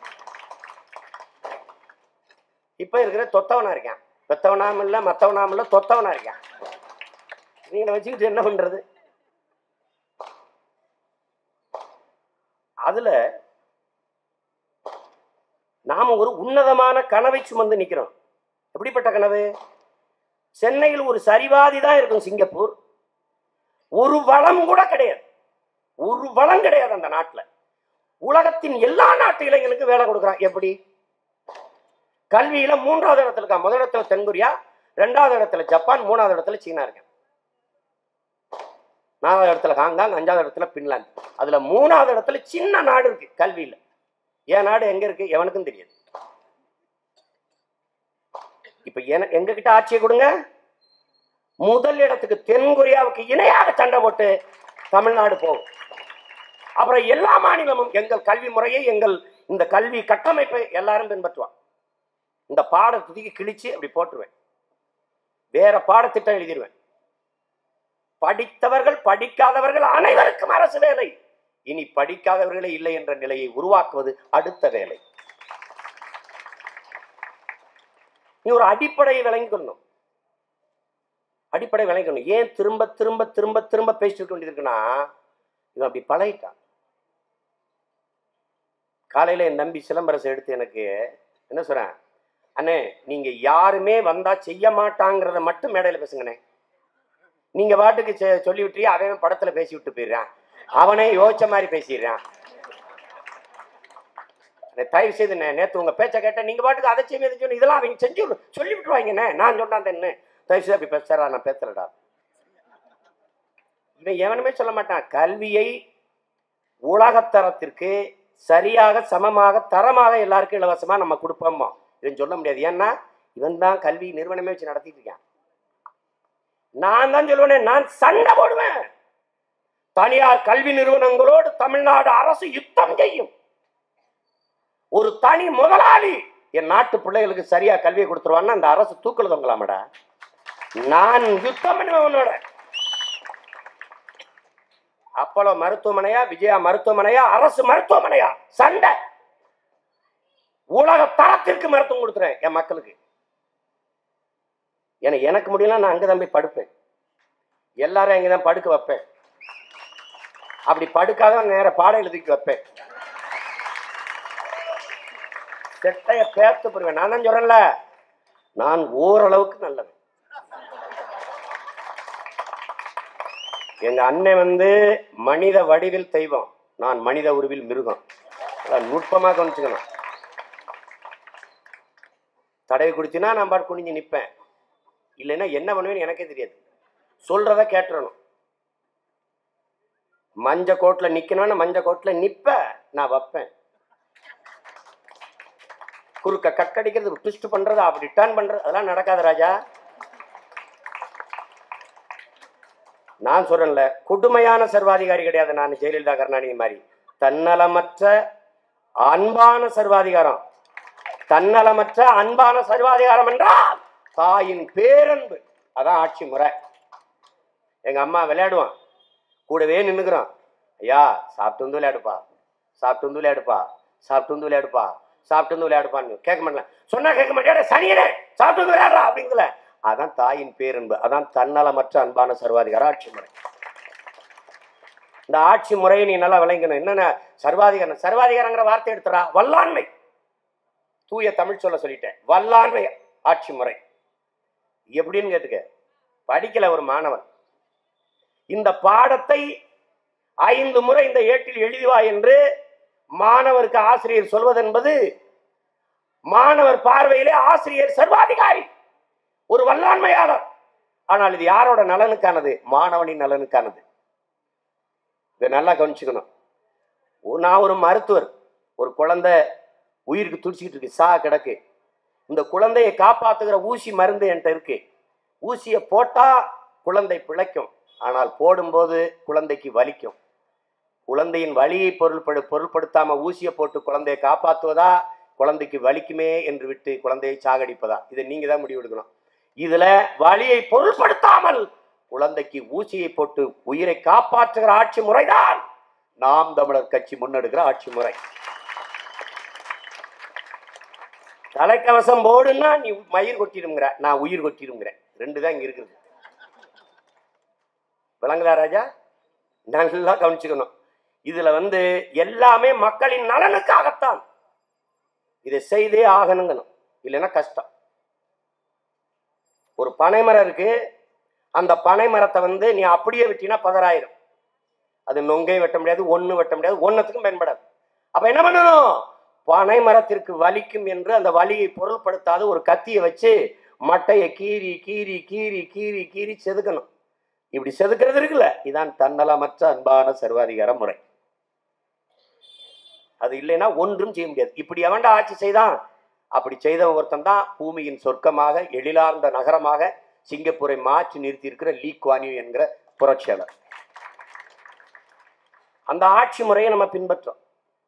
இப்ப இருக்கிற தொத்தவனா இருக்கான் பெத்தவனாம் இல்ல மத்தவனாம் இல்ல தொத்தவனா இருக்கான் நீங்க வச்சுக்கிட்டு என்ன பண்றது அதுல நாம ஒரு உன்னதமான கனவை சுமந்து நிக்கிறோம் எப்படிப்பட்ட கனவு சென்னையில் ஒரு சரிவாதி தான் இருக்கும் சிங்கப்பூர் ஒரு வளம் கூட கிடையாது ஒரு வளம் கிடையாது அந்த நாட்டுல உலகத்தின் எல்லா நாட்டு இளைஞர்களுக்கும் வேலை கொடுக்குறான் எப்படி கல்வியில மூன்றாவது இடத்துல இருக்கான் முதல் இடத்துல தென்கொரியா ரெண்டாவது இடத்துல ஜப்பான் மூணாவது இடத்துல சீனா இருக்கேன் நாலாவது இடத்துல ஹாங்காங் அஞ்சாவது இடத்துல பின்லாந்து அதுல மூணாவது இடத்துல சின்ன நாடு இருக்கு கல்வியில என் நாடு எங்க இருக்கு எவனுக்கும் தெரியாது இப்ப என- எங்க கிட்ட ஆட்சியை கொடுங்க முதல் இடத்துக்கு தென்கொரியாவுக்கு இணையாக சண்டை போட்டு தமிழ்நாடு போகும் அப்புறம் எல்லா மாநிலமும் எங்கள் கல்வி முறையை எங்கள் இந்த கல்வி கட்டமைப்பை எல்லாரும் பின்பற்றுவான் இந்த பாடத்துக்கு கிழிச்சு அப்படி போட்டுருவேன் வேற பாடத்திட்டம் எழுதிடுவேன் படித்தவர்கள் படிக்காதவர்கள் அனைவருக்கும் அரசு வேலை இனி படிக்காதவர்களே இல்லை என்ற நிலையை உருவாக்குவது அடுத்த வேலை நீ ஒரு அடிப்படையை விளங்கிக் கொள்ளணும் அடிப்படை விளங்கிக்கணும் ஏன் திரும்ப திரும்ப திரும்ப திரும்ப பேசிட்டு இருக்க வேண்டியதுக்குன்னா இவன் அப்படி பழகிட்டான் காலையில என் நம்பி சிலம்பரசன் எடுத்து எனக்கு என்ன சொல்றேன் அண்ணே நீங்க யாருமே வந்தா செய்ய மாட்டாங்கிறத மட்டும் மேடையில பேசுங்கண்ணே நீங்க பாட்டுக்கு செ- சொல்லி விட்டுறிய அவன் படத்துல பேசி விட்டு போயிடுறான் அவனே யோசிச்ச மாதிரி பேசிடுறான் அண்ணே, தயவு செய்து நே- நேத்து உங்க பேச்ச கேட்ட நீங்க பாட்டுக்கு அதை செய்ய இதை செய்யணும். இதெல்லாம் அவங்க செஞ்சு விடு- சொல்லி விட்டுருவாங்கண்ணே நான் சொன்னான் என்ன தயவுசெய்து அப்படி பேசுறா நான் பேசலடா இவன் எவனுமே சொல்ல மாட்டான் கல்வியை உலகத்தரத்திற்கு சரியாக சமமாக தரமாக எல்லாருக்கும் இலவசமா நம்ம கொடுப்போமா இவன் சொல்ல முடியாது ஏன்னா இவன் தான் கல்வி நிறுவனமே வச்சு நடத்திட்டு இருக்கான் நான் தான் சொல்லுவேனே நான் சண்டை போடுவேன் தனியார் கல்வி நிறுவனங்களோடு தமிழ்நாடு அரசு யுத்தம் செய்யும் ஒரு தனி முதலாளி என் நாட்டு பிள்ளைகளுக்கு சரியா கல்வியை கொடுத்துருவான்னா அந்த அரசு தூக்கல தொங்கலாமடா நான் யுத்தம் பண்ணுவேன் உன்னோட அப்போலோ மருத்துவமனையா விஜயா மருத்துவமனையா அரசு மருத்துவமனையா சண்டை உலக தரத்திற்கு மருத்துவம் கொடுத்துறேன் என் மக்களுக்கு எனக்கு எனக்கு முடியல நான் அங்கதான் போய் படுப்பேன் எல்லாரும் அங்கதான் படுக்க வைப்பேன் அப்படி படுக்காத நேர பாடம் எழுதிக்கு வைப்பேன் செட்டைய பேர்த்து போடுவேன் நான் தான் சொல்றேன்ல நான் ஓரளவுக்கு நல்லவன் எங்க அண்ணன் வந்து மனித வடிவில் தெய்வம் நான் மனித உருவில் மிருகம் அதான் நுட்பமாக கவனிச்சுக்கணும் தடவை குடிச்சுன்னா நான் பாட்டு குனிஞ்சு நிற்பேன் இல்லைன்னா என்ன பண்ணுவேன்னு எனக்கே தெரியாது சொல்றத கேட்டுறணும் மஞ்ச கோட்ல நிக்கணும்னா மஞ்ச கோட்ல நிப்ப நான் வைப்பேன் குறுக்க கட்டடிக்கிறது ட்விஸ்ட் பண்றது அப்படி டர்ன் பண்றது அதெல்லாம் நடக்காது ராஜா நான் சொல்றேன்ல கொடுமையான சர்வாதிகாரி கிடையாது நான் ஜெயலலிதா கருணாநிதி மாதிரி தன்னலமற்ற அன்பான சர்வாதிகாரம் தன்னலமற்ற அன்பான சர்வாதிகாரம் என்றால் தாயின் பேரன்பு அதான் ஆட்சி முறை எங்க அம்மா விளையாடுவான் கூடவே நின்னுக்கிறோம் ஐயா சாப்பிட்டு வந்து விளையாடுப்பா சாப்பிட்டு வந்து விளையாடுப்பா சாப்பிட்டு வந்து விளையாடுப்பா சாப்பிட்டு வந்து விளையாடுப்பான்னு கேட்க மாட்டேன் சொன்னா கேட்க மாட்டேன் சனியனே சாப்பிட்டு வந்து விளையாடுறா அப்படிங்கல அதான் தாயின் பேரன்பு அதான் தன்னலமற்ற அன்பான சர்வாதிகார ஆட்சி முறை இந்த ஆட்சி முறையை நீ நல்லா விளங்கணும் என்னென்ன சர்வாதிகாரம் சர்வாதிகாரங்கிற வார்த்தை எடுத்துறா வல்லாண்மை தூய தமிழ் சொல்ல சொல்லிட்டேன் வல்லாண்மை ஆட்சி முறை எப்படின்னு கேட்டுக்க படிக்கல ஒரு மாணவன் இந்த பாடத்தை ஐந்து முறை இந்த ஏட்டில் எழுதி வா என்று மாணவருக்கு ஆசிரியர் சொல்வதென்பது மாணவர் பார்வையிலே ஆசிரியர் சர்வாதிகாரி ஒரு வல்லாண்மையாளர் ஆனால் இது யாரோட நலனுக்கானது மாணவனின் நலனுக்கானது இதை நல்லா கவனிச்சுக்கணும் ஒ- நான் ஒரு மருத்துவர் ஒரு குழந்தை உயிருக்கு துடிச்சிக்கிட்டு இருக்கு சா கிடக்கு இந்த குழந்தையை காப்பாத்துகிற ஊசி மருந்து என்கிட்ட இருக்கு ஊசியை போட்டா குழந்தை பிழைக்கும் ஆனால் போடும்போது குழந்தைக்கு வலிக்கும் குழந்தையின் வலியை பொருள்படு பொருள்படுத்தாம ஊசியை போட்டு குழந்தையை காப்பாற்றுவதா குழந்தைக்கு வலிக்குமே என்று விட்டு குழந்தையை சாகடிப்பதா இதை நீங்க தான் முடிவெடுக்கணும் இதுல வலியை பொருள்படுத்தாமல் குழந்தைக்கு ஊசியை போட்டு உயிரை காப்பாற்றுகிற ஆட்சி முறைதான் நாம் தமிழர் கட்சி முன்னெடுக்கிற ஆட்சி முறை தலைக்கவசம் போடுன்னா நீ மயிர் கொட்டிடுங்கிற நான் உயிர் கொட்டிடுங்கிற ரெண்டு தான் இங்க இருக்குது விளங்குதா ராஜா நல்லா கவனிச்சுக்கணும் இதுல வந்து எல்லாமே மக்களின் நலனுக்காகத்தான் இதை செய்தே ஆகணுங்கணும் இல்லைன்னா கஷ்டம் ஒரு பனைமரம் இருக்கு அந்த பனை மரத்தை வந்து நீ அப்படியே வெட்டினா பதறாயிரும் அது நொங்கையும் வெட்ட முடியாது ஒண்ணு வெட்ட முடியாது ஒன்னத்துக்கும் பயன்படாது அப்ப என்ன பண்ணணும் பனை மரத்திற்கு வலிக்கும் என்று அந்த வலியை பொருள்படுத்தாத ஒரு கத்தியை வச்சு மட்டையை கீறி கீறி கீறி கீறி கீறி செதுக்கணும் இப்படி செதுக்கிறது இருக்குல்ல இதான் தன்னலமற்ற அன்பான சர்வாதிகார முறை அது இல்லைன்னா ஒன்றும் செய்ய முடியாது இப்படி எவன்டா ஆட்சி செய்தான் அப்படி செய்த ஒருத்தன் தான் பூமியின் சொர்க்கமாக எழிலார்ந்த நகரமாக சிங்கப்பூரை மாற்றி நிறுத்தி இருக்கிற லீ குவானியூ என்கிற புரட்சியாளர் அந்த ஆட்சி முறையை நம்ம பின்பற்றோம்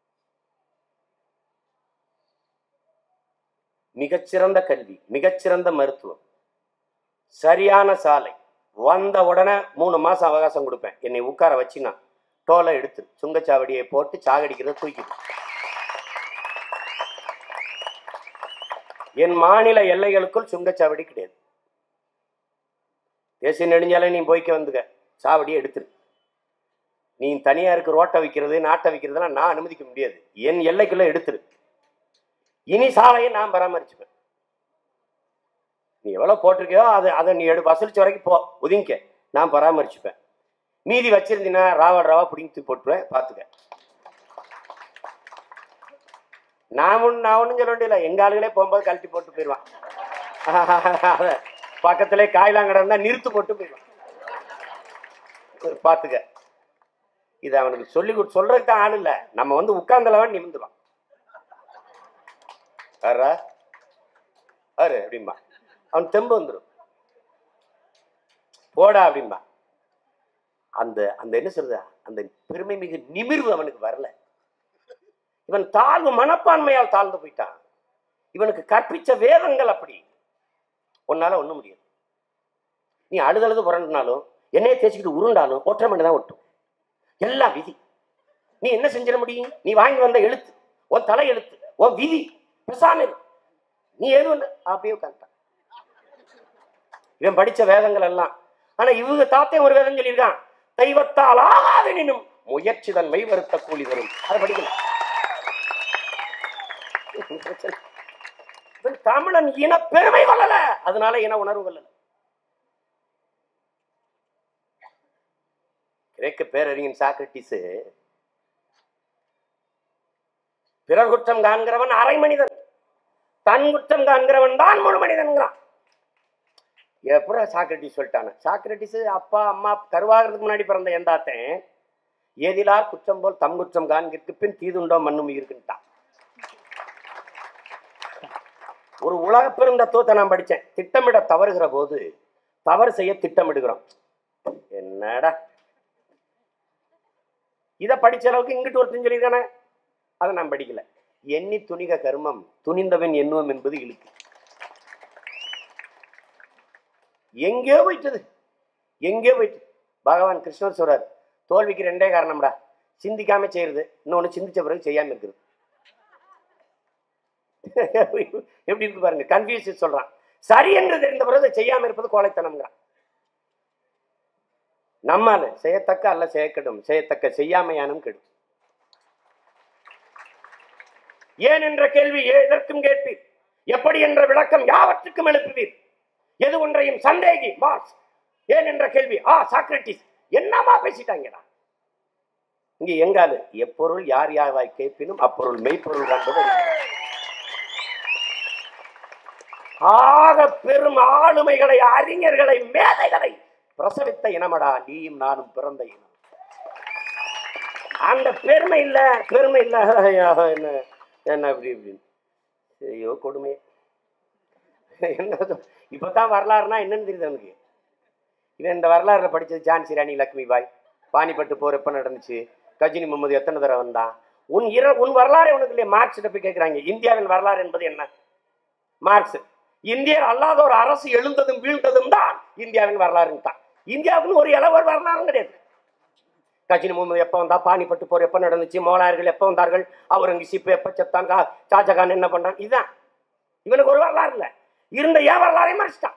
மிகச்சிறந்த கல்வி மிகச்சிறந்த மருத்துவம் சரியான சாலை வந்த உடனே மூணு மாசம் அவகாசம் கொடுப்பேன் என்னை உட்கார வச்சு நான் டோலை எடுத்து சுங்கச்சாவடியை போட்டு சாகடிக்கிறத தூக்கிடு என் மாநில எல்லைகளுக்குள் சுங்கச்சாவடி கிடையாது தேசிய நெடுஞ்சாலை நீ போய்க்க வந்துக்க சாவடியை எடுத்துரு நீ தனியாருக்கு ரோட்டை வைக்கிறது நாட்டை வைக்கிறதெல்லாம் நான் அனுமதிக்க முடியாது என் எல்லைக்குள்ள எடுத்துரு இனி சாலையை நான் பராமரிச்சுப்பேன் நீ எவ்வளவு போட்டிருக்கியோ அதை அதை நீ எடு வசூலிச்ச வரைக்கும் போ ஒதுங்கிக்க நான் பராமரிச்சுப்பேன் மீதி வச்சிருந்தீங்கன்னா ராவா ராவா பிடிங்கி தூக்கி போட்டுருவேன் பார்த்துக்க நான் ஒன்று நான் ஒன்றும் சொல்ல வேண்டியதில்லை எங்க ஆளுகளே போகும்போது கழட்டி போட்டு போயிடுவான் அதை பக்கத்திலே காயெல்லாம் கிடந்தா நிறுத்து போட்டு போயிடும் பாத்துக்க இது அவனுக்கு சொல்லி கொடு சொல்றதுக்கு தான் ஆள் இல்ல நம்ம வந்து உட்கார்ந்தளவன் நிமிந்துடும் ஆறா ஆறு அப்படிம்பா அவன் தெம்பு வந்துடும் போடா அப்படிம்பா அந்த அந்த என்ன சொல்றது அந்த பெருமை மிகு நிமிர்வு அவனுக்கு வரல இவன் தாழ்வு மனப்பான்மையால் தாழ்ந்து போயிட்டான் இவனுக்கு கற்பிச்ச வேதங்கள் அப்படி உன்னால ஒண்ணும் முடியாது நீ அழுதழுது புரண்டினாலும் என்னைய தேய்ச்சிக்கிட்டு உருண்டாலும் ஒற்றை மணி தான் ஒட்டும் எல்லாம் விதி நீ என்ன செஞ்சிட முடியும் நீ வாங்கி வந்த எழுத்து உன் தலை எழுத்து உன் விதி பேசாம இரு. நீ எதுவும் இல்லை அப்படியே உட்காந்துட்டான் இவன் படிச்ச வேதங்கள் எல்லாம் ஆனா இவங்க தாத்தே ஒரு வேதம் சொல்லியிருக்கான் தெய்வத்தால் ஆகாதெனினும் முயற்சி தன் மெய் வருத்த கூலி வரும் அதை படிக்கல பிரச்சனை. இவன் தமிழன் இன பெருமை கொள்ளல அதனால இன உணர்வு கொள்ளல கிரேக்க பேரறிஞன் சாக்ரட்டிஸ் பிறர் குற்றம் காண்கிறவன் அரை மனிதன் தன் குற்றம் காண்கிறவன் தான் முழு மனிதன்கிறான் எப்படா சாக்ரட்டிஸ் சொல்லிட்டானு சாக்ரட்டிஸ் அப்பா அம்மா கருவாகிறதுக்கு முன்னாடி பிறந்த எந்தாத்தன் ஏதிலார் குற்றம் போல் தம் குற்றம் காண்கிற்கு பின் தீதுண்டோ மண்ணும் இருக்குன்ட்டான் ஒரு உலக பெருந்தத்துவத்தை நான் படிச்சேன் திட்டமிட தவறுகிற போது தவறு செய்ய திட்டமிடுகிறோம் என்னடா இதை படிச்ச அளவுக்கு இங்கிட்டு ஒருத்தன் சொல்லியிருக்கானே அதை நான் படிக்கல எண்ணி துணிக கர்மம் துணிந்தவன் எண்ணுவம் என்பது இழுக்கு எங்கேயோ போயிட்டது எங்கேயோ போயிட்டு பகவான் கிருஷ்ணர் சொல்றார் தோல்விக்கு ரெண்டே காரணம்டா சிந்திக்காம செய்யறது இன்னொன்னு சிந்திச்ச பிறகு செய்யாம இருக்குது எப்படி இருக்கு பாருங்க கன்ஃபியூஸ் சொல்றான் சரி என்று தெரிந்த பிறகு அதை செய்யாம இருப்பது கோழைத்தனம்ங்கிறான் நம்மால செய்யத்தக்க அல்ல செய்யக்கெடும் செய்யத்தக்க செய்யாமையானும் கெடும் ஏன் என்ற கேள்வி எதற்கும் கேட்பீர் எப்படி என்ற விளக்கம் யாவற்றுக்கும் எழுப்புவீர் எது ஒன்றையும் சந்தேகி மார்க்ஸ் ஏன் என்ற கேள்வி ஆ சாக்ரட்டிஸ் என்னமா பேசிட்டாங்கடா இங்க எங்காலு எப்பொருள் யார் யாவாய் கேட்பினும் அப்பொருள் மெய்ப்பொருள் காண்பது அறிவு. ஆக பெரும் ஆளுமைகளை அறிஞர்களை மேதைகளை பிரசவித்த இனமடா நீயும் நானும் பிறந்த இனம் அந்த பெருமை இல்ல பெருமை இல்ல ஐயா, என்ன என்ன இப்படி இப்படின்னு ஐயோ கொடுமை என்ன சொல்- இப்பதான் வரலாறுனா என்னன்னு தெரியுது அவனுக்கு இவன் இந்த வரலாறுல படிச்சது ஜான்சி ராணி லக்ஷ்மி பாய் பானிப்பட்டு போர் எப்ப நடந்துச்சு கஜினி முகமது எத்தனை தடவை வந்தான் உன் இர உன் வரலாறு உனக்கு இல்லையா மார்க்ஸ்கிட்ட போய் கேட்குறாங்க இந்தியாவின் வரலாறு என்பது என்ன மார்க்ஸ் இந்தியர் அல்லாத ஒரு அரசு எழுந்ததும் வீழ்ந்ததும் தான் இந்தியாவின் வரலாறுன்னு தான் இந்தியாவுக்குன்னு ஒரு இளவர் வரலாறும் கிடையாது கஜினி முகமது எப்போ வந்தா பானிப்பட்டு போர் எப்போ நடந்துச்சு மோலாயர்கள் எப்போ வந்தார்கள் அவுரங்கசீப் எப்போ செத்தான் கா- ஷாஜகான் என்ன பண்ணான் இதுதான் இவனுக்கு ஒரு வரலாறு இல்லை இருந்த ஏன் வரலாறையும் மறைச்சிட்டான்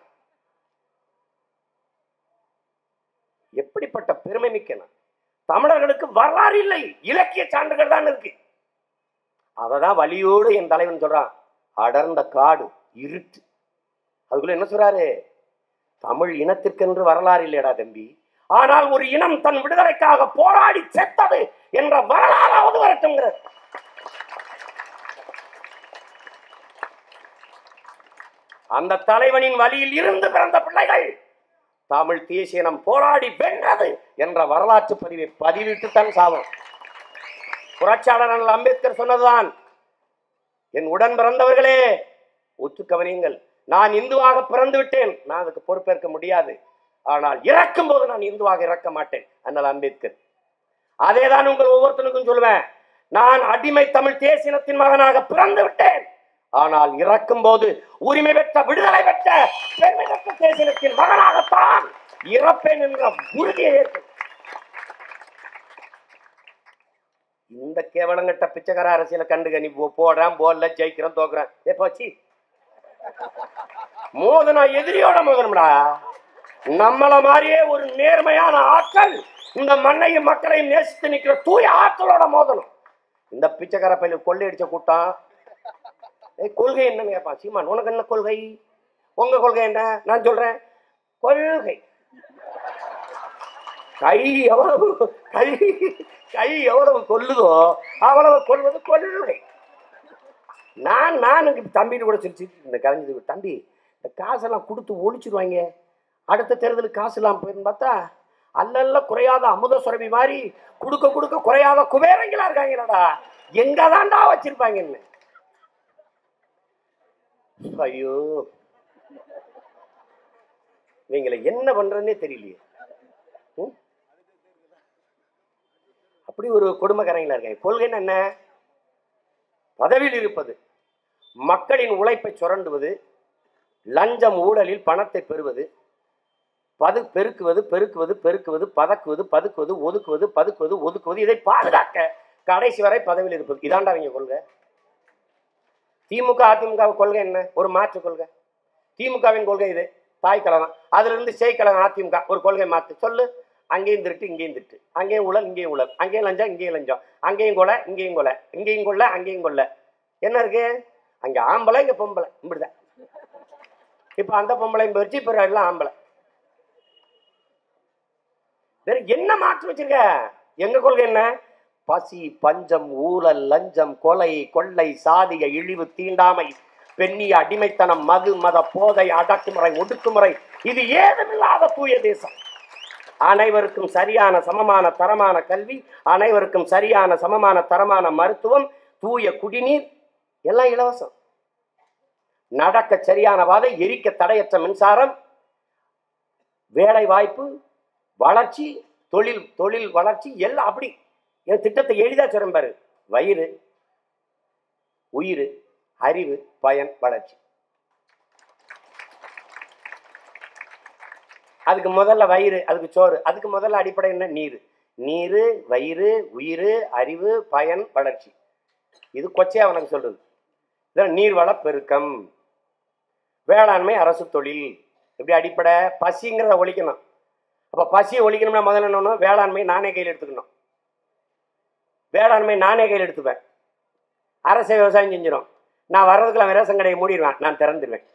எப்படிப்பட்ட பெருமை மிக்கன தமிழர்களுக்கு வரலாறு இல்லை இலக்கிய சான்றுகள் தான் இருக்கு அததான் வலியோடு என் தலைவன் சொல்றான் அடர்ந்த காடு இருட்டு அதுக்குள்ள என்ன சொல்றாரு தமிழ் இனத்திற்கென்று வரலாறு இல்லையடா தம்பி ஆனால் ஒரு இனம் தன் விடுதலைக்காக போராடி செத்தது என்ற வரலாறாவது வரட்டும்ங்கிறது அந்த தலைவனின் வழியில் இருந்து பிறந்த பிள்ளைகள் தமிழ் தேசியனம் போராடி வென்றது என்ற வரலாற்று பதிவை பதிவிட்டு தான் சாவும் புரட்சியாளர் அண்ணல் அம்பேத்கர் சொன்னதுதான் என் உடன் பிறந்தவர்களே உற்று கவனியுங்கள் நான் இந்துவாக பிறந்து விட்டேன் நான் அதுக்கு பொறுப்பேற்க முடியாது ஆனால் இறக்கும் போது நான் இந்துவாக இறக்க மாட்டேன் அண்ணல் அம்பேத்கர் அதே தான் உங்கள் ஒவ்வொருத்தனுக்கும் சொல்லுவேன் நான் அடிமை தமிழ் தேசினத்தின் மகனாக பிறந்து விட்டேன் ஆனால் இறக்கும் போது உரிமை பெற்ற விடுதலை பெற்ற பெருமை பெற்ற தேசினத்தின் மகனாகத்தான் இறப்பேன் என்ற உறுதியை ஏற்று இந்த கேவலங்கட்ட பிச்சைக்கார அரசியலை கண்டுக்க நீ போ- போடுறேன் போடல ஜெயிக்கிறேன் தோக்குறேன் ஏ போச்சு மோதனா எதிரியோட மோதணும்டா நம்மள மாதிரியே ஒரு நேர்மையான ஆட்கள் இந்த மண்ணையும் மக்களையும் நேசித்து நிக்கிற தூய ஆட்களோட மோதணும் இந்த பிச்சைக்கார பையில கொள்ளையடிச்ச கூட்டம் ஏய் கொள்கை என்னன்னு கேட்பான் சீமான் உனக்கு என்ன கொள்கை உங்க கொள்கை என்ன நான் சொல்றேன் கொள்கை கை எவ்வளவு கை கை எவ்வளவு கொல்லுதோ அவ்வளவு கொள்வது கொள்கை நான் நான் தம்பிட்டு கூட சிரிச்சு இந்த கலைஞது தம்பி இந்த காசெல்லாம் கொடுத்து ஒழிச்சிருவாங்க அடுத்த தேர்தலுக்கு காசு இல்லாமல் போயிருந்து பார்த்தா அல்லல்ல குறையாத அமுத சுரபி மாதிரி கொடுக்க கொடுக்க குறையாத குபேரங்களா இருக்காங்கடா எங்க தான்டா வச்சிருப்பாங்கன்னு ஐயோ இவங்களை என்ன பண்றதுன்னே தெரியலையே ம்? அப்படி ஒரு கொடுமைக்காரங்களா இருக்காங்க கொள்கை என்ன பதவியில் இருப்பது மக்களின் உழைப்பை சுரண்டுவது லஞ்சம் ஊழலில் பணத்தை பெறுவது பது பெருக்குவது பெருக்குவது பெருக்குவது பதக்குவது பதுக்குவது ஒதுக்குவது பதுக்குவது ஒதுக்குவது இதை பாதுகாக்க கடைசி வரை பதவியில் இருப்பது இதாண்டா அவங்க கொள்கை திமுக அதிமுக கொள்கை என்ன ஒரு மாற்று கொள்கை திமுகவின் கொள்கை இது தாய் கழகம் அதுல இருந்து சேய் கழகம் அதிமுக ஒரு கொள்கை மாத்து சொல்லு அங்கேயும் திருட்டு இங்கேயும் திருட்டு அங்கேயும் உழல் இங்கேயும் உழல் அங்கேயும் லஞ்சம் இங்கேயும் லஞ்சம் அங்கேயும் கொலை இங்கேயும் கொலை இங்கேயும் கொள்ள அங்கேயும் கொள்ள என்ன இருக்கு அங்க ஆம்பளை இங்க பொம்பளை இப்படிதான் இப்ப அந்த பொம்பளையும் போயிடுச்சு இப்ப எல்லாம் ஆம்பளை வேற என்ன மாற்றம் வச்சிருக்க எங்க கொள்கை என்ன பசி பஞ்சம் ஊழல் லஞ்சம் கொலை கொள்ளை சாதிய இழிவு தீண்டாமை பெண்ணிய அடிமைத்தனம் மது மத போதை அடக்குமுறை ஒடுக்குமுறை இது ஏதுமில்லாத தூய தேசம் அனைவருக்கும் சரியான சமமான தரமான கல்வி அனைவருக்கும் சரியான சமமான தரமான மருத்துவம் தூய குடிநீர் எல்லாம் இலவசம் நடக்க சரியான பாதை எரிக்க தடையற்ற மின்சாரம் வேலை வாய்ப்பு வளர்ச்சி தொழில் தொழில் வளர்ச்சி எல்லாம் அப்படி என் திட்டத்தை எளிதா சொல்றேன் பாரு வயிறு உயிர் அறிவு பயன் வளர்ச்சி அதுக்கு முதல்ல வயிறு அதுக்கு சோறு அதுக்கு முதல்ல அடிப்படை என்ன நீர் நீர் வயிறு உயிர் அறிவு பயன் வளர்ச்சி இது கொச்சையா அவனுக்கு சொல்றது இதான் நீர்வள பெருக்கம் வேளாண்மை அரசு தொழில் எப்படி அடிப்படை பசிங்கிறத ஒழிக்கணும் அப்போ பசியை ஒழிக்கணும்னா முதல்ல என்ன பண்ணணும்? வேளாண்மை நானே கையில் எடுத்துக்கணும் வேளாண்மை நானே கையில் எடுத்துப்பேன் அரசே விவசாயம் செஞ்சிடும் நான் வர்றதுக்குள்ள ரேஷன் கடையை மூடிடுவேன் நான் திறந்துடுவேன்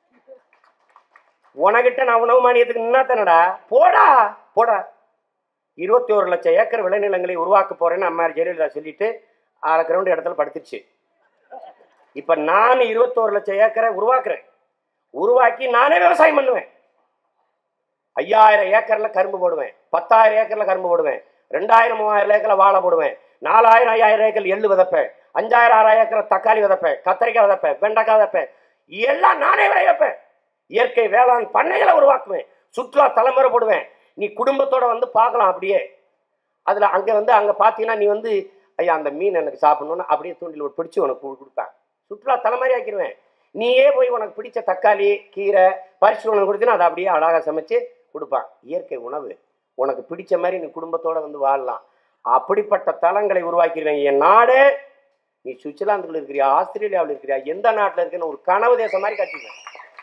உனகிட்ட நான் உணவு மானியத்துக்கு நின்னா தானடா போடா போடா இருபத்தி ஒரு லட்சம் ஏக்கர் விளைநிலங்களை உருவாக்க போறேன்னு அம்மா ஜெயலலிதா சொல்லிட்டு அரை கிரவுண்ட் இடத்துல படுத்துச்சு இப்ப நான் இருபத்தோரு லட்சம் ஏக்கரை உருவாக்குறேன் உருவாக்கி நானே விவசாயம் பண்ணுவேன் ஐயாயிரம் ஏக்கர்ல கரும்பு போடுவேன் பத்தாயிரம் ஏக்கர்ல கரும்பு போடுவேன் ரெண்டாயிரம் மூவாயிரம் ஏக்கர்ல வாழை போடுவேன் நாலாயிரம் ஐயாயிரம் ஏக்கர் எள்ளு விதைப்பேன் அஞ்சாயிரம் ஆறாயிரம் ஏக்கர் தக்காளி விதைப்பேன் கத்திரிக்காய் விதைப்பேன் வெண்டைக்காய் விதைப்பேன் எல்லாம் நானே விளைவிப்பேன் இயற்கை வேளாண் பண்ணைகளை உருவாக்குவேன் சுற்றுலா தலைமுறை போடுவேன் நீ குடும்பத்தோட வந்து பார்க்கலாம் அப்படியே அதில் அங்கே வந்து அங்கே பார்த்தீங்கன்னா நீ வந்து ஐயா அந்த மீன் எனக்கு சாப்பிடணும்னு அப்படியே தூண்டில் ஒரு பிடிச்சி உனக்கு கு- கொடுப்பேன் சுற்றுலா தலைமுறை ஆக்கிடுவேன் நீயே போய் உனக்கு பிடிச்ச தக்காளி கீரை பறிச்சு உனக்கு கொடுத்தீங்கன்னா அதை அப்படியே அழகாக சமைச்சு கொடுப்பான் இயற்கை உணவு உனக்கு பிடிச்ச மாதிரி நீ குடும்பத்தோட வந்து வாழலாம் அப்படிப்பட்ட தளங்களை உருவாக்கிடுவேன் என் நாடு நீ சுவிட்சர்லாந்துல இருக்கிறியா ஆஸ்திரேலியாவில் இருக்கிறியா எந்த நாட்டில் இருக்குன்னு ஒரு கனவு தேசம் மாதிரி கட்டிடுவேன்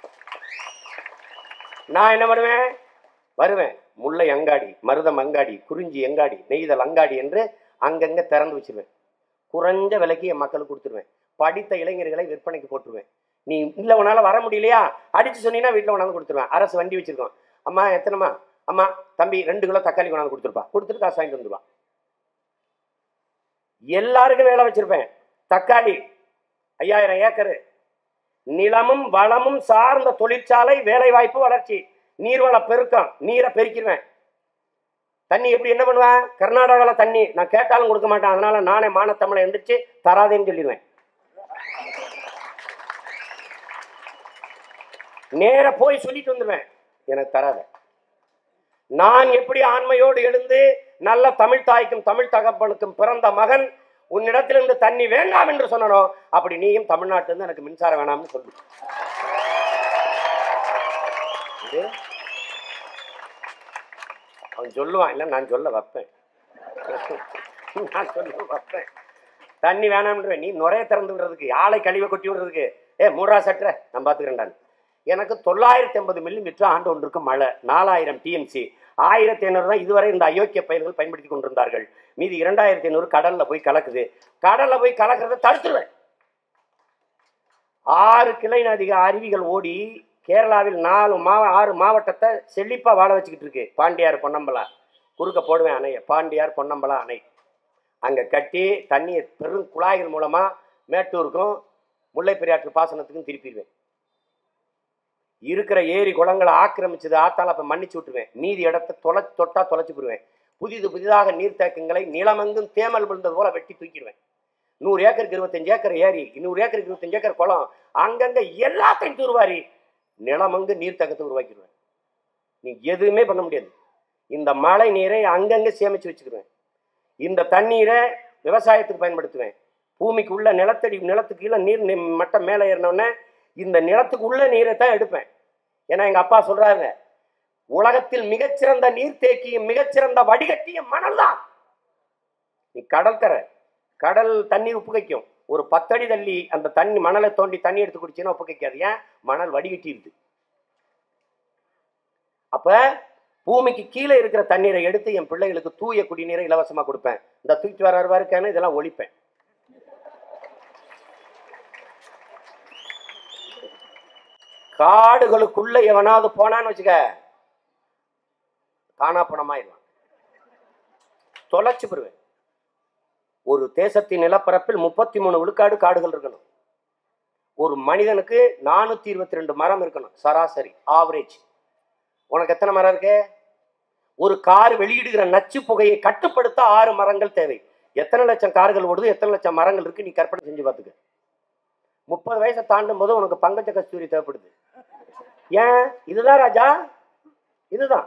நான் என்ன பண்ணுவேன் வருவேன் முல்லை அங்காடி மருதம் அங்காடி குறிஞ்சி அங்காடி நெய்தல் அங்காடி என்று அங்கங்கே திறந்து வச்சிருவேன் குறைஞ்ச விலைக்கு என் மக்களுக்கு கொடுத்துருவேன் படித்த இளைஞர்களை விற்பனைக்கு போட்டுருவேன் நீ இல்லை உன்னால் வர முடியலையா அடிச்சு சொன்னீங்கன்னா வீட்டில் கொண்டாந்து கொடுத்துருவேன் அரசு வண்டி வச்சிருக்கோம் அம்மா எத்தனைம்மா அம்மா தம்பி ரெண்டு கிலோ தக்காளி கொண்டாந்து கொடுத்துருப்பா கொடுத்துட்டு காசு வாங்கிட்டு வந்துருவா எல்லாருக்கும் வேலை வச்சிருப்பேன் தக்காளி ஐயாயிரம் ஏக்கரு நிலமும் வளமும் சார்ந்த தொழிற்சாலை வேலை வாய்ப்பு வளர்ச்சி நீர்வள பெருக்கம் நீரை பெருக்கிடுவேன் தண்ணி எப்படி என்ன பண்ணுவேன் கர்நாடகாவில் தண்ணி நான் கேட்டாலும் கொடுக்க மாட்டேன் அதனால நானே மானத்தமிழை எந்திரிச்சு தராதேன்னு சொல்லிடுவேன் நேர போய் சொல்லிட்டு வந்துடுவேன் எனக்கு தராத நான் எப்படி ஆண்மையோடு எழுந்து நல்ல தமிழ் தாய்க்கும் தமிழ் தகப்பனுக்கும் பிறந்த மகன் உன்னிடத்திலிருந்து தண்ணி வேண்டாம் என்று சொன்னனோ அப்படி நீயும் தமிழ்நாட்டிலிருந்து எனக்கு மின்சாரம் வேணாம்னு சொல்லு இது அவன் சொல்லுவான் இல்லை நான் சொல்ல வைப்பேன் நான் சொல்ல வைப்பேன் தண்ணி வேணாம்ன்றேன் நீ நுரைய திறந்து விடுறதுக்கு ஆளை கழிவை கொட்டி விடுறதுக்கு ஏ மூடா சற்ற நான் பார்த்துக்கிறேன்டான் எனக்கு தொள்ளாயிரத்தி ஐம்பது மில்லி மீட்டர் ஆண்டு ஒன்றுக்கு மழை நாலாயிரம் டிஎம்சி ஆயிரத்தி ஐநூறு தான் இதுவரை இந்த அயோக்கிய பயிர்கள் பயன்படுத்தி கொண்டிருந்தார்கள் மீதி இரண்டாயிரத்தி ஐநூறு கடல்ல போய் கலக்குது கடல்ல போய் கலக்கிறத தடுத்துருவேன் ஆறு கிளை நதிக அருவிகள் ஓடி கேரளாவில் நாலு மா ஆறு மாவட்டத்தை செழிப்பா வாழ வச்சுக்கிட்டு இருக்கு பாண்டியார் பொன்னம்பலா குறுக்க போடுவேன் அணையை பாண்டியார் பொன்னம்பலா அணை அங்க கட்டி தண்ணியை பெரும் குழாய்கள் மூலமா மேட்டூருக்கும் முல்லை பெரியாற்று பாசனத்துக்கும் திருப்பிடுவேன் இருக்கிற ஏரி குளங்களை ஆக்கிரமிச்சது ஆத்தால அப்ப மன்னிச்சு விட்டுருவேன் மீதி இடத்த தொலை தொட்டா தொலைச்சு போடுவேன் புதிது புதிதாக நீர்த்தேக்கங்களை நிலமெங்கும் தேமல் விழுந்தது போல வெட்டி தூக்கிடுவேன் நூறு ஏக்கருக்கு இருபத்தஞ்சு ஏக்கர் ஏரி நூறு ஏக்கருக்கு இருபத்தஞ்சு ஏக்கர் குளம் அங்கங்க எல்லாத்தையும் தூர்வாரி நிலமங்கு நீர்த்தேக்கத்தை உருவாக்கிடுவேன் நீ எதுவுமே பண்ண முடியாது இந்த மழை நீரை அங்கங்க சேமிச்சு வச்சுக்கிடுவேன் இந்த தண்ணீரை விவசாயத்துக்கு பயன்படுத்துவேன் பூமிக்கு உள்ள நிலத்தடி நிலத்துக்கு கீழே நீர் நி- மட்டம் மேலே ஏறினோடனே இந்த நிலத்துக்கு உள்ள நீரை தான் எடுப்பேன் ஏன்னா எங்க அப்பா சொல்றாங்க உலகத்தில் மிகச்சிறந்த நீர்த்தேக்கியும் மிகச்சிறந்த வடிகட்டியும் மணல் தான் நீ கடற்கரை கடல் தண்ணீர் உப்பு கைக்கும் ஒரு பத்தடி தள்ளி அந்த தண்ணி மணலை தோண்டி தண்ணி எடுத்து குடிச்சீங்கன்னா உப்பு கைக்காது ஏன் மணல் வடிகட்டிடுது அப்ப பூமிக்கு கீழே இருக்கிற தண்ணீரை எடுத்து என் பிள்ளைகளுக்கு தூய குடிநீரை இலவசமா கொடுப்பேன் இந்த தூக்கிட்டு வர வருவாருக்கான இதெல்லாம் ஒழிப்பேன் காடுகளுக்குள்ள எவனாவது போனான்னு வச்சுக்க காணா பணமாயிருவான் தொலைச்சு போடுவேன் ஒரு தேசத்தின் நிலப்பரப்பில் முப்பத்தி மூணு விழுக்காடு காடுகள் இருக்கணும் ஒரு மனிதனுக்கு நானூத்தி இருபத்தி ரெண்டு மரம் இருக்கணும் சராசரி ஆவரேஜ் உனக்கு எத்தனை மரம் இருக்கு ஒரு கார் வெளியிடுகிற நச்சு புகையை கட்டுப்படுத்த ஆறு மரங்கள் தேவை எத்தனை லட்சம் கார்கள் ஓடுது எத்தனை லட்சம் மரங்கள் இருக்கு நீ கற்பனை செஞ்சு பார்த்துக்க முப்பது வயசை தாண்டும் போது உனக்கு பங்கஜ கஸ்தூரி தேவைப்படுது ஏன் இதுதான் ராஜா இதுதான்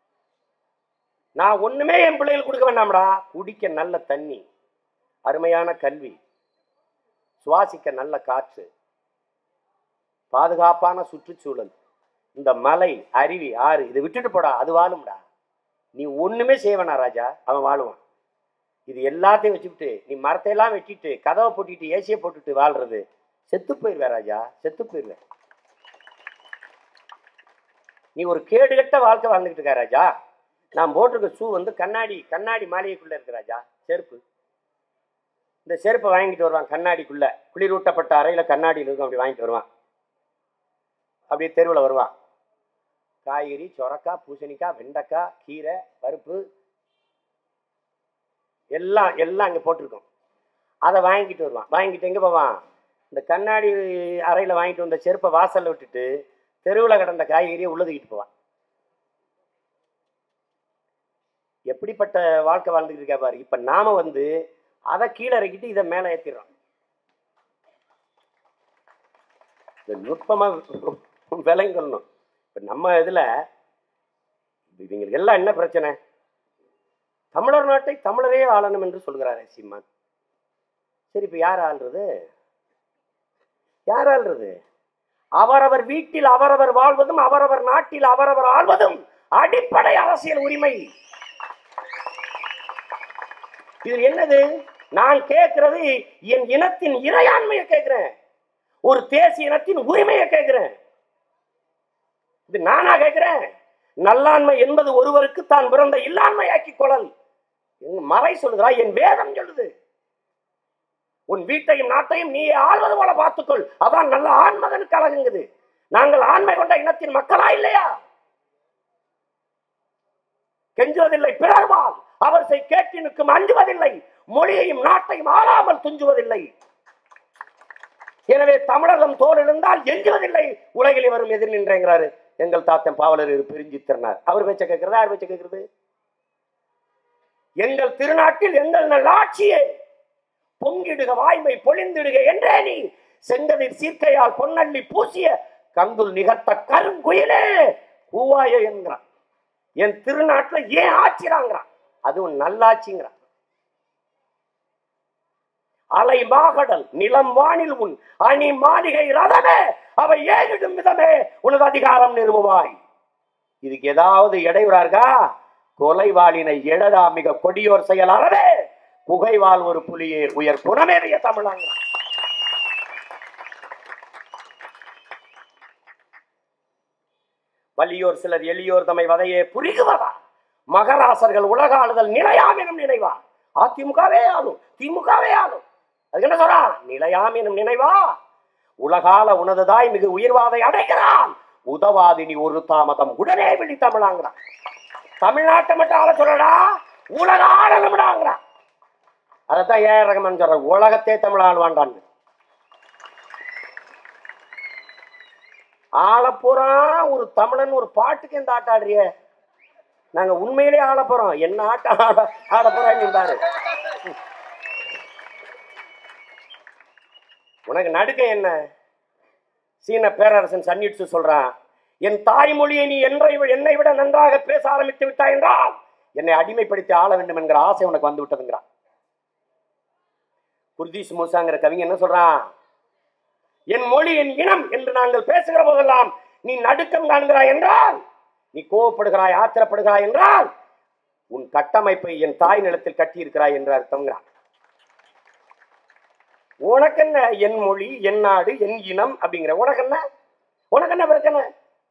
நான் ஒண்ணுமே என் பிள்ளைகளுக்கு கொடுக்க வேண்டாம்டா குடிக்க நல்ல தண்ணி அருமையான கல்வி சுவாசிக்க நல்ல காற்று பாதுகாப்பான சுற்றுச்சூழல் இந்த மலை அருவி ஆறு இதை விட்டுட்டு போடா அது வாழும்டா நீ ஒண்ணுமே செய்ய வேணாம் ராஜா அவன் வாழுவான் இது எல்லாத்தையும் வச்சுக்கிட்டு நீ மரத்தையெல்லாம் வெட்டிட்டு கதவை போட்டுட்டு ஏசியை போட்டுட்டு வாழ்றது செத்து போயிருவே ராஜா செத்து போயிருவே நீ ஒரு கேடுகட்ட வாழ்க்கை வாழ்ந்துகிட்டு இருக்க ராஜா நான் போட்டிருக்க ஷூ வந்து கண்ணாடி கண்ணாடி மாளிகைக்குள்ள இருக்கு ராஜா செருப்பு இந்த செருப்பை வாங்கிட்டு வருவான் கண்ணாடிக்குள்ள குளிரூட்டப்பட்ட அறையில கண்ணாடியில் இருக்கும் அப்படி வாங்கிட்டு வருவான் அப்படியே தெருவில் வருவான் காய்கறி சொரக்காய் பூசணிக்காய் வெண்டைக்காய் கீரை பருப்பு எல்லாம் எல்லாம் அங்கே போட்டிருக்கோம் அதை வாங்கிட்டு வருவான் வாங்கிட்டு எங்கே போவான் இந்த கண்ணாடி அறையில் வாங்கிட்டு வந்த செருப்பை வாசல்ல விட்டுட்டு தெருவில் கிடந்த காய்கறியை உள்ளதுக்கிட்டு போவான் எப்படிப்பட்ட வாழ்க்கை வாழ்ந்துட்டு இருக்கா பாரு இப்ப நாம வந்து அதை கீழே இறக்கிட்டு இதை மேலே ஏத்திடுறோம் இந்த நுட்பமா விளங்கணும் இப்ப நம்ம இதுல இவங்களுக்கு எல்லாம் என்ன பிரச்சனை தமிழர் நாட்டை தமிழரே ஆளணும் என்று சொல்கிறாரே சீமான் சரி இப்ப யார் ஆள்றது யார் ஆள்றது அவரவர் வீட்டில் அவரவர் வாழ்வதும் அவரவர் நாட்டில் அவரவர் ஆள்வதும் அடிப்படை அரசியல் உரிமை இது என்னது நான் கேட்கிறது என் இனத்தின் இறையாண்மையை கேட்கிறேன் ஒரு தேசிய இனத்தின் உரிமையை கேட்கிறேன் இது நானா கேட்கிறேன் நல்லாண்மை என்பது ஒருவருக்கு தான் பிறந்த இல்லாண்மையாக்கி கொள்ளல் என் மறை சொல்லுகிறா என் வேதம் சொல்லுது உன் வீட்டையும் நாட்டையும் நீ ஆள்வது போல பார்த்துக்கொள் அதான் நல்ல ஆண்மகனுக்கு அழகுங்குது நாங்கள் ஆண்மை கொண்ட இனத்தின் மக்களா இல்லையா கெஞ்சுவதில்லை பிறர்வால் அவர் செய் கேட்டினுக்கும் அஞ்சுவதில்லை மொழியையும் நாட்டையும் ஆளாமல் துஞ்சுவதில்லை எனவே தமிழகம் தோல் இருந்தால் எஞ்சுவதில்லை உலகில் வரும் எதிர் நின்றேங்கிறாரு எங்கள் தாத்தன் பாவலர் இரு பிரிஞ்சு திறனார் அவர் பேச்ச கேட்கறதா யார் பேச்ச கேட்கறது எங்கள் திருநாட்டில் எங்கள் நல்லாட்சியே பொங்கிடுக வாய்மை பொழிந்திடுக என்றே நீ செங்கதிர் சீர்க்கையால் பொன்னள்ளி பூசிய கங்குல் நிகர்த்த கருங்குயிலே கூவாய என்கிறான் என் திருநாட்டுல ஏன் ஆட்சிறாங்கிறான் அதுவும் நல்லாட்சிங்கிறான் அலை மாகடல் நிலம் வானில் உன் அணி மாளிகை ரதமே அவை ஏறிடும் விதமே உனது அதிகாரம் நிறுவுவாய் இதுக்கு ஏதாவது இடையூறா இருக்கா கொலைவாளினை எழடா மிக கொடியோர் செயல் அறவே குகைவால் ஒரு புலியே உயர் புறமேறிய தமிழாங்க வலியோர் சிலர் எளியோர் தம்மை வதையே புரிகுவதா மகராசர்கள் உலக ஆளுதல் நிலையாம் எனும் நினைவா அதிமுகவே ஆளும் திமுகவே ஆளும் அதுக்கு என்ன சொல்றா நிலையாம் எனும் நினைவா உலகால உனதுதாய் மிகு உயிர்வாதை அடைகிறான் உதவாதி நீ ஒரு தாமதம் உடனே விழி தமிழாங்கிறான் தமிழ்நாட்டை மட்டும் ஆள சொல்லடா உலக ஆளணும்டாங்கிறான் அதைத்தான் ஏ ரகமன் சொல்ற உலகத்தே தமிழ் ஆழ்வாண்டான்னு ஆளப்போறா ஒரு தமிழன் ஒரு பாட்டுக்கு எந்த ஆட்டம் ஆடுறிய நாங்க உண்மையிலே ஆள போறோம் என்ன ஆட்டம் ஆட ஆட போறா நீ பாரு உனக்கு நடுக்க என்ன சீன பேரரசன் சன்னிட்சு சொல்றான் என் தாய்மொழியை நீ என்னை விட- என்னை விட நன்றாக பேச ஆரம்பித்து விட்டாய் என்றால் என்னை அடிமைப்படுத்தி ஆள வேண்டும் என்கிற ஆசை உனக்கு வந்து விட்டதுங்கிறான் குர்தீஷ் மூசாங்கிற கவிஞன் என்ன சொல்றான் என் மொழி என் இனம் என்று நாங்கள் பேசுகிற போதெல்லாம் நீ நடுக்கம் காண்கிறாய் என்றால் நீ கோவப்படுகிறாய் ஆத்திரப்படுகிறாய் என்றால் உன் கட்டமைப்பை என் தாய் நிலத்தில் கட்டியிருக்கிறாய் என்று அர்த்தம்ங்கிறான் உனக்கு என்ன என் மொழி என் நாடு என் இனம் அப்படிங்கிற உனக்கு என்ன உனக்கு என்ன பிரச்சனை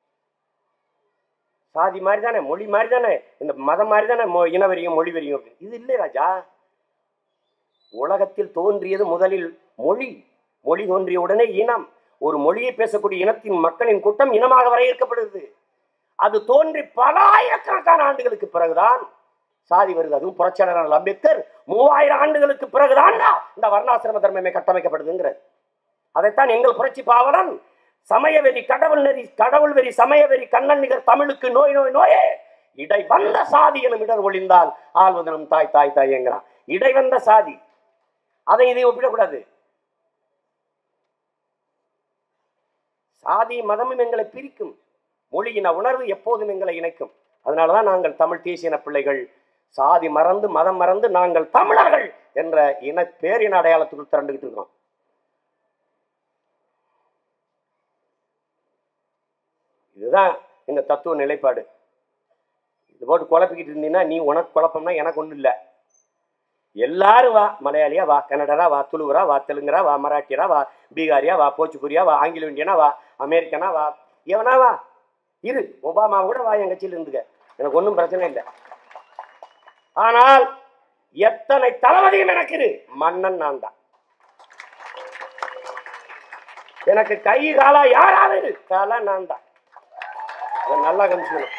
சாதி மாதிரி தானே மொழி மாதிரி தானே இந்த மதம் மாதிரி தானே மொ- இனவெறியும் மொழி வெறியும் அப்படின்னு. இது இல்லை ராஜா உலகத்தில் தோன்றியது முதலில் மொழி மொழி தோன்றிய உடனே இனம் ஒரு மொழியை பேசக்கூடிய இனத்தின் மக்களின் கூட்டம் இனமாக வரையறுக்கப்படுது அது தோன்றி பல ஆயிரக்கணக்கான ஆண்டுகளுக்கு பிறகுதான் சாதி வருது அதுவும் புரட்சியாளர் அம்பேத்கர் மூவாயிரம் ஆண்டுகளுக்கு பிறகுதான் இந்த வர்ணாசிரம தர்மமே கட்டமைக்கப்படுதுங்கிறது அதைத்தான் எங்கள் புரட்சி பாவலன் சமயவெறி கடவுள் நெறி கடவுள் வெறி சமயவெறி கண்ணன் நிகர் தமிழுக்கு நோய் நோய் நோயே இடை வந்த சாதி எனும் இடர் ஒளிந்தால் ஆள்வதனும் தாய் தாய் தாய் என்கிறான் இடை வந்த சாதி அதை இதை ஒப்பிடக்கூடாது சாதி மதமும் எங்களை பிரிக்கும் மொழியின உணர்வு எப்போதும் எங்களை இணைக்கும் அதனாலதான் நாங்கள் தமிழ் தேசியன பிள்ளைகள் சாதி மறந்து மதம் மறந்து நாங்கள் தமிழர்கள் என்ற இன பேரின அடையாளத்துக்குள் திரண்டுகிட்டு இருக்கோம் இதுதான் எங்க தத்துவ நிலைப்பாடு இது போட்டு குழப்பிக்கிட்டு இருந்தீங்கன்னா நீ உனக்கு குழப்பம்னா எனக்கு ஒன்றும் இல்லை எல்லாரும் வா மலையாளியா வா கன்னடரா வா துளுவரா வா தெலுங்கரா வா மராட்டியரா வா பீகாரியா வா போர்ச்சுகூரியா வா ஆங்கில இந்தியனா வா அமெரிக்கனா வா எவனா வா இரு ஒபாமா கூட வா என் கட்சியில் இருந்துக்க எனக்கு ஒன்றும் பிரச்சனை இல்லை ஆனால் எத்தனை தளபதியும் எனக்கு இரு மன்னன் நான் தான் எனக்கு கை காலா யாராவது இரு தலை நான் தான் அதை நல்லா கவனிச்சுக்கணும்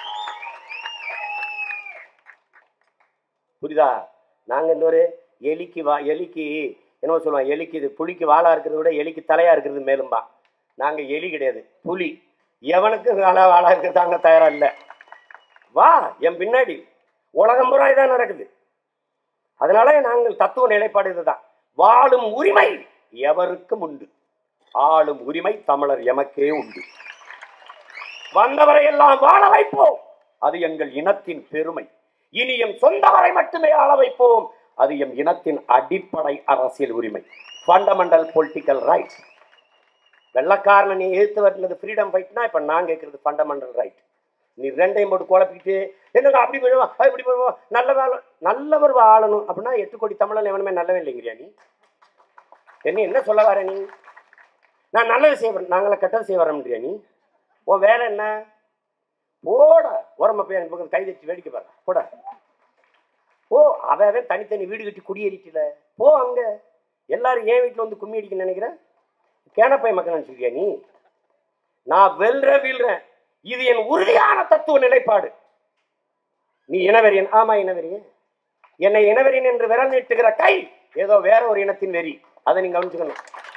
புரியுதா நாங்க இந்த ஒரு எலிக்கு வா எலிக்கு என்ன சொல்லுவோம் எலிக்கு இது புலிக்கு வாழா இருக்கிறத விட எலிக்கு தலையா இருக்கிறது மேலும்பா நாங்க எலி கிடையாது புலி எவனுக்கும் வாழா வாழா இருக்கிறது தாங்க தயாரா இல்லை வா என் பின்னாடி உலகம் பூரா இதான் நடக்குது அதனால நாங்கள் தத்துவ நிலைப்பாடு இதுதான் வாழும் உரிமை எவருக்கும் உண்டு ஆளும் உரிமை தமிழர் எமக்கே உண்டு வந்தவரை எல்லாம் வாழ வைப்போம் அது எங்கள் இனத்தின் பெருமை இனி எம் சொந்தவரை மட்டுமே ஆள வைப்போம் அது எம் இனத்தின் அடிப்படை அரசியல் உரிமை ஃபண்டமெண்டல் பொலிட்டிக்கல் ரைட்ஸ் வெள்ளக்காரனை நீ எழுத்து வரது ஃப்ரீடம் ஃபைட்னா இப்போ நான் கேட்கறது ஃபண்டமெண்டல் ரைட் நீ ரெண்டையும் போட்டு குழப்பிக்கிட்டு என்னங்க அப்படி பண்ணுவா இப்படி பண்ணுவா நல்ல வேலை நல்லவர் ஆளணும் அப்படின்னா எட்டு கோடி தமிழன் எவனுமே நல்லவே இல்லைங்கிறியா நீ என்ன என்ன சொல்ல வர நீ நான் நல்லது செய்ய வரேன் நாங்கள கெட்டது செய்ய வரேன்றியா நீ உன் வேலை என்ன போட உரம்ப போய் எனக்கு பக்கம் கை தச்சு வேடிக்கை பாரு போட போ அவன் தனித்தனி வீடு கட்டி குடியேறிக்கல போ அங்க எல்லாரும் ஏன் வீட்டில் வந்து கும்மி அடிக்க நினைக்கிறேன் கேனப்பை மக்கள் நினைச்சிருக்கியா நீ நான் வெல்ற வீழ்றேன் இது என் உறுதியான தத்துவ நிலைப்பாடு நீ இனவெறியன் ஆமா இனவெறியன் என்னை இனவெறியன் என்று விரல் நீட்டுகிற கை ஏதோ வேற ஒரு இனத்தின் வெறி அதை நீங்க கவனிச்சுக்கணும்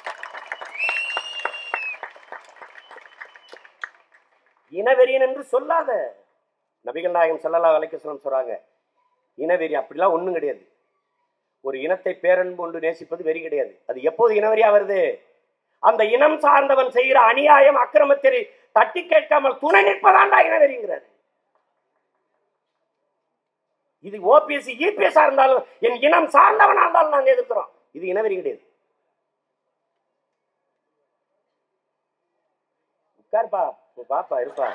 இனவெறியன் என்று சொல்லாத நபிகள் நாயகம் ஸல்லல்லாஹு அலைஹி வஸல்லம் சொல்றாங்க இனவெறி அப்படிலாம் ஒண்ணும் கிடையாது ஒரு இனத்தை பேரன்பு கொண்டு நேசிப்பது வெறி கிடையாது அது எப்போது இனவெறியா வருது அந்த இனம் சார்ந்தவன் செய்கிற அநியாயம் அக்கிரமத்தை தட்டி கேட்காமல் துணை நிற்பதாண்டா இனவெறிங்கிறாரு இது ஓபிஎஸ் இபிஎஸ் இருந்தாலும் என் இனம் சார்ந்தவனா இருந்தாலும் நாங்க எதிர்க்கிறோம் இது இனவெறி கிடையாது உட்கார்ப்பா உன் பாப்பா இருப்பா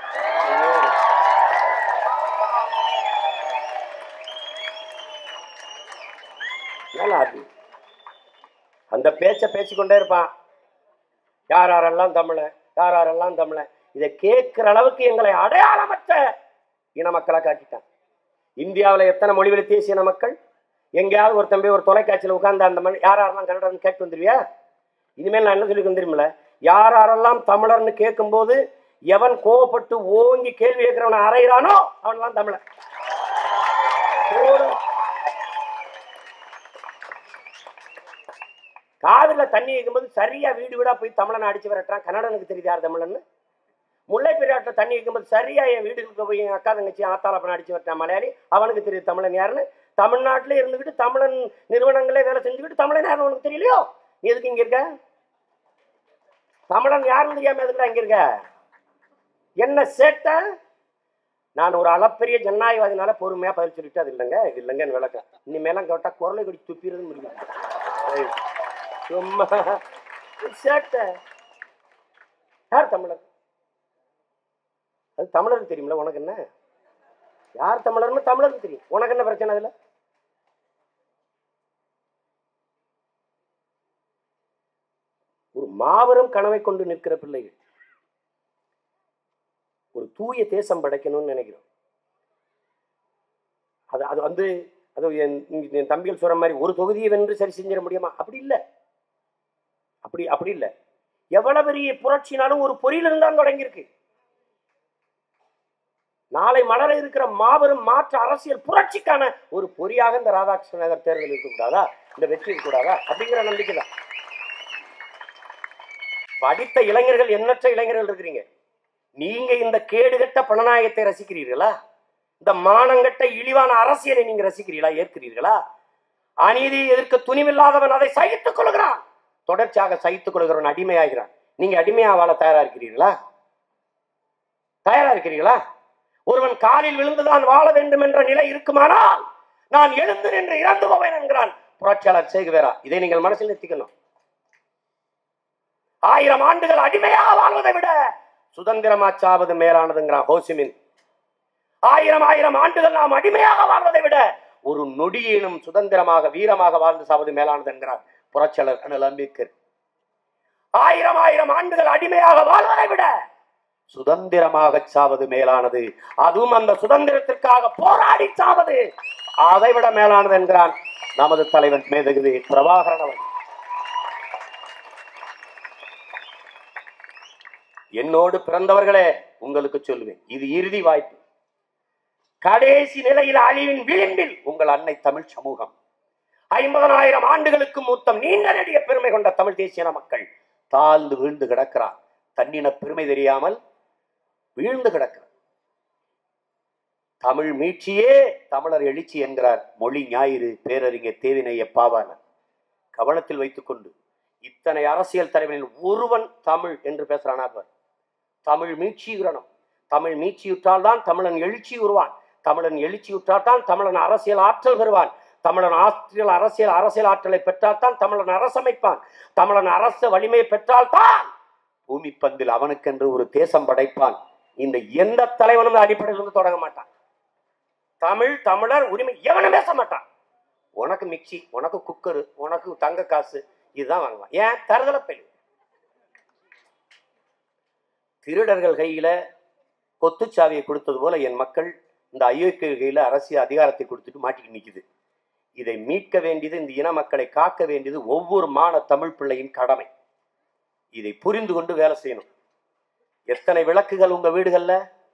நல்லா அது அந்த பேச்சை பேசிக்கொண்டே இருப்பான் யார் யாரெல்லாம் தமிழன் யார் யாரெல்லாம் தமிழன் இதை கேட்கிற அளவுக்கு எங்களை அடையாளமற்ற இன மக்களை காட்டிட்டான் இந்தியாவில் எத்தனை மொழிவெளி தேசிய இன மக்கள் எங்கேயாவது ஒரு தம்பி ஒரு தொலைக்காட்சியில் உட்கார்ந்து அந்த மணி யார் யாரெல்லாம் கன்னடம் கேட்டு வந்துருவியா இனிமேல் நான் என்ன சொல்லி வந்துருமில்ல யார் யாரெல்லாம் தமிழர்னு கேட்கும்போது எவன் கோவப்பட்டு ஓங்கி கேள்வி கேட்கிறவனை அறையிறானோ அவன்லாம் தமிழன் போடு. காதுல தண்ணி வைக்கும்போது சரியா வீடு வீடா போய் தமிழனை அடிச்சு விரட்டுறான் கன்னடனுக்கு தெரியுது யார் தமிழன்னு முல்லை பெரியாற்றில் தண்ணி வைக்கும்போது சரியா என் வீடுகளுக்கு போய் என் அக்கா தங்கச்சி ஆத்தாளப்பன அடிச்சு வரட்டான் மலையாளி அவனுக்கு தெரியும் தமிழன் யாருன்னு தமிழ்நாட்டிலே இருந்துக்கிட்டு தமிழன் நிறுவனங்களே வேலை செஞ்சுக்கிட்டு தமிழன் யாருன்னு உனக்கு தெரியலையோ நீ எதுக்கு இங்க இருக்க தமிழன் யாருன்னு தெரியாம எதுக்குடா இங்க இருக்க என்ன சேட்டை நான் ஒரு அளப்பெரிய ஜனநாயகவாதினால பொறுமையா பதில் சொல்லிட்டு அது இல்லைங்க இது இல்லைங்கன்னு விளக்கம் இனிமேலாம் கேட்டா குரலை கடி துப்பிடுறது முடியும் சும்மா சேட்டை யார் தமிழர் அது தமிழருக்கு தெரியுமில்ல உனக்கு என்ன யார் தமிழர்னு தமிழருக்கு தெரியும் உனக்கு என்ன பிரச்சனை அதுல ஒரு மாபெரும் கனவை கொண்டு நிற்கிற பிள்ளைகள் ஒரு தூய தேசம் படைக்கணும்னு நினைக்கிறோம் அது அது வந்து அது என் என் தம்பிகள் சொல்ற மாதிரி ஒரு தொகுதியை வென்று சரி செஞ்சிட முடியுமா அப்படி இல்லை அப்படி அப்படி இல்லை எவ்வளவு பெரிய புரட்சினாலும் ஒரு பொறியில இருந்தாலும் தொடங்கியிருக்கு நாளை மலர இருக்கிற மாபெரும் மாற்று அரசியல் புரட்சிக்கான ஒரு பொறியாக இந்த ராதாகிருஷ்ண நகர் தேர்தல் இருக்கக்கூடாதா இந்த வெற்றி இருக்கக்கூடாதா அப்படிங்கிற நம்பிக்கை தான் படித்த இளைஞர்கள் எண்ணற்ற இளைஞர்கள் இருக்கிறீங்க நீங்க இந்த கேடுகட்ட பணநாயகத்தை ரசிக்கிறீர்களா இந்த மானங்கட்ட இழிவான அரசியலை நீங்க ரசிக்கிறீர்களா ஏற்கிறீர்களா அநீதியை எதிர்க்க துணிவில்லாதவன் அதை சகித்துக் கொள்கிறான் தொடர்ச்சியாக சகித்துக் கொள்கிறவன் அடிமையாகிறான் நீங்க அடிமையா வாழ தயாரா இருக்கிறீர்களா தயாரா இருக்கிறீர்களா ஒருவன் காலில் விழுந்துதான் வாழ வேண்டும் என்ற நிலை இருக்குமானால் நான் எழுந்து நின்று இறந்து போவேன் என்கிறான் புரட்சியாளர் சேகுவேரா இதை நீங்கள் மனசில் நிறுத்திக்கணும் ஆயிரம் ஆண்டுகள் அடிமையாக வாழ்வதை விட சுதந்திரமாச்சாவது மேலானதுங்கிறான் ஹோசிமின் ஆயிரம் ஆயிரம் ஆண்டுகள் நாம் அடிமையாக வாழ்வதை விட ஒரு நொடியினும் சுதந்திரமாக வீரமாக வாழ்ந்து சாவது மேலானது என்கிறார் புரட்சியாளர் அனில் அம்பேத்கர் ஆயிரம் ஆயிரம் ஆண்டுகள் அடிமையாக வாழ்வதை விட சுதந்திரமாக சாவது மேலானது அதுவும் அந்த சுதந்திரத்திற்காக போராடி சாவது அதை விட மேலானது என்கிறான் நமது தலைவன் மேதகுதி பிரபாகரன் அவர்கள் என்னோடு பிறந்தவர்களே உங்களுக்கு சொல்லுவேன் இது இறுதி வாய்ப்பு கடைசி நிலையில் அழிவின் விளிம்பில் உங்கள் அன்னை தமிழ் சமூகம் ஐம்பதனாயிரம் ஆண்டுகளுக்கு மூத்தம் நீண்ட நெடிய பெருமை கொண்ட தமிழ் தேசியன மக்கள் தாழ்ந்து வீழ்ந்து கிடக்கிறார் தன்னின பெருமை தெரியாமல் வீழ்ந்து கிடக்கிறார் தமிழ் மீட்சியே தமிழர் எழுச்சி என்கிறார் மொழி ஞாயிறு பேரறிஞர் தேவினைய பாவாணர் கவனத்தில் வைத்துக்கொண்டு இத்தனை அரசியல் தலைவரில் ஒருவன் தமிழ் என்று பேசுறானா பார் தமிழ் மீட்சியுறணும் தமிழ் மீட்சியுற்றால் தான் தமிழன் எழுச்சி உருவான் தமிழன் எழுச்சியுற்றால் தான் தமிழன் அரசியல் ஆற்றல் பெறுவான் தமிழன் ஆற்றல் அரசியல் அரசியல் ஆற்றலை பெற்றால் தான் தமிழன் அரசமைப்பான் தமிழன் அரச வலிமையை பெற்றால் தான் பூமி பந்தில் அவனுக்கென்று ஒரு தேசம் படைப்பான் இந்த எந்த தலைவனும் இந்த அடிப்படையில் இருந்து தொடங்க மாட்டான் தமிழ் தமிழர் உரிமை எவனும் பேச மாட்டான் உனக்கு மிக்சி உனக்கு குக்கரு உனக்கு தங்க காசு இதுதான் வாங்குவான் ஏன் தருதல பெண் திருடர்கள் கையில கொத்துச்சாவியை கொடுத்தது போல என் மக்கள் இந்த அயோக்கிய கையில அரசியல் அதிகாரத்தை கொடுத்துட்டு மாட்டிட்டு நிக்குது இதை மீட்க வேண்டியது இந்த இன மக்களை காக்க வேண்டியது ஒவ்வொரு மான தமிழ் பிள்ளையின் கடமை இதை புரிந்து கொண்டு வேலை செய்யணும் எத்தனை விளக்குகள் உங்க வீடுகள்ல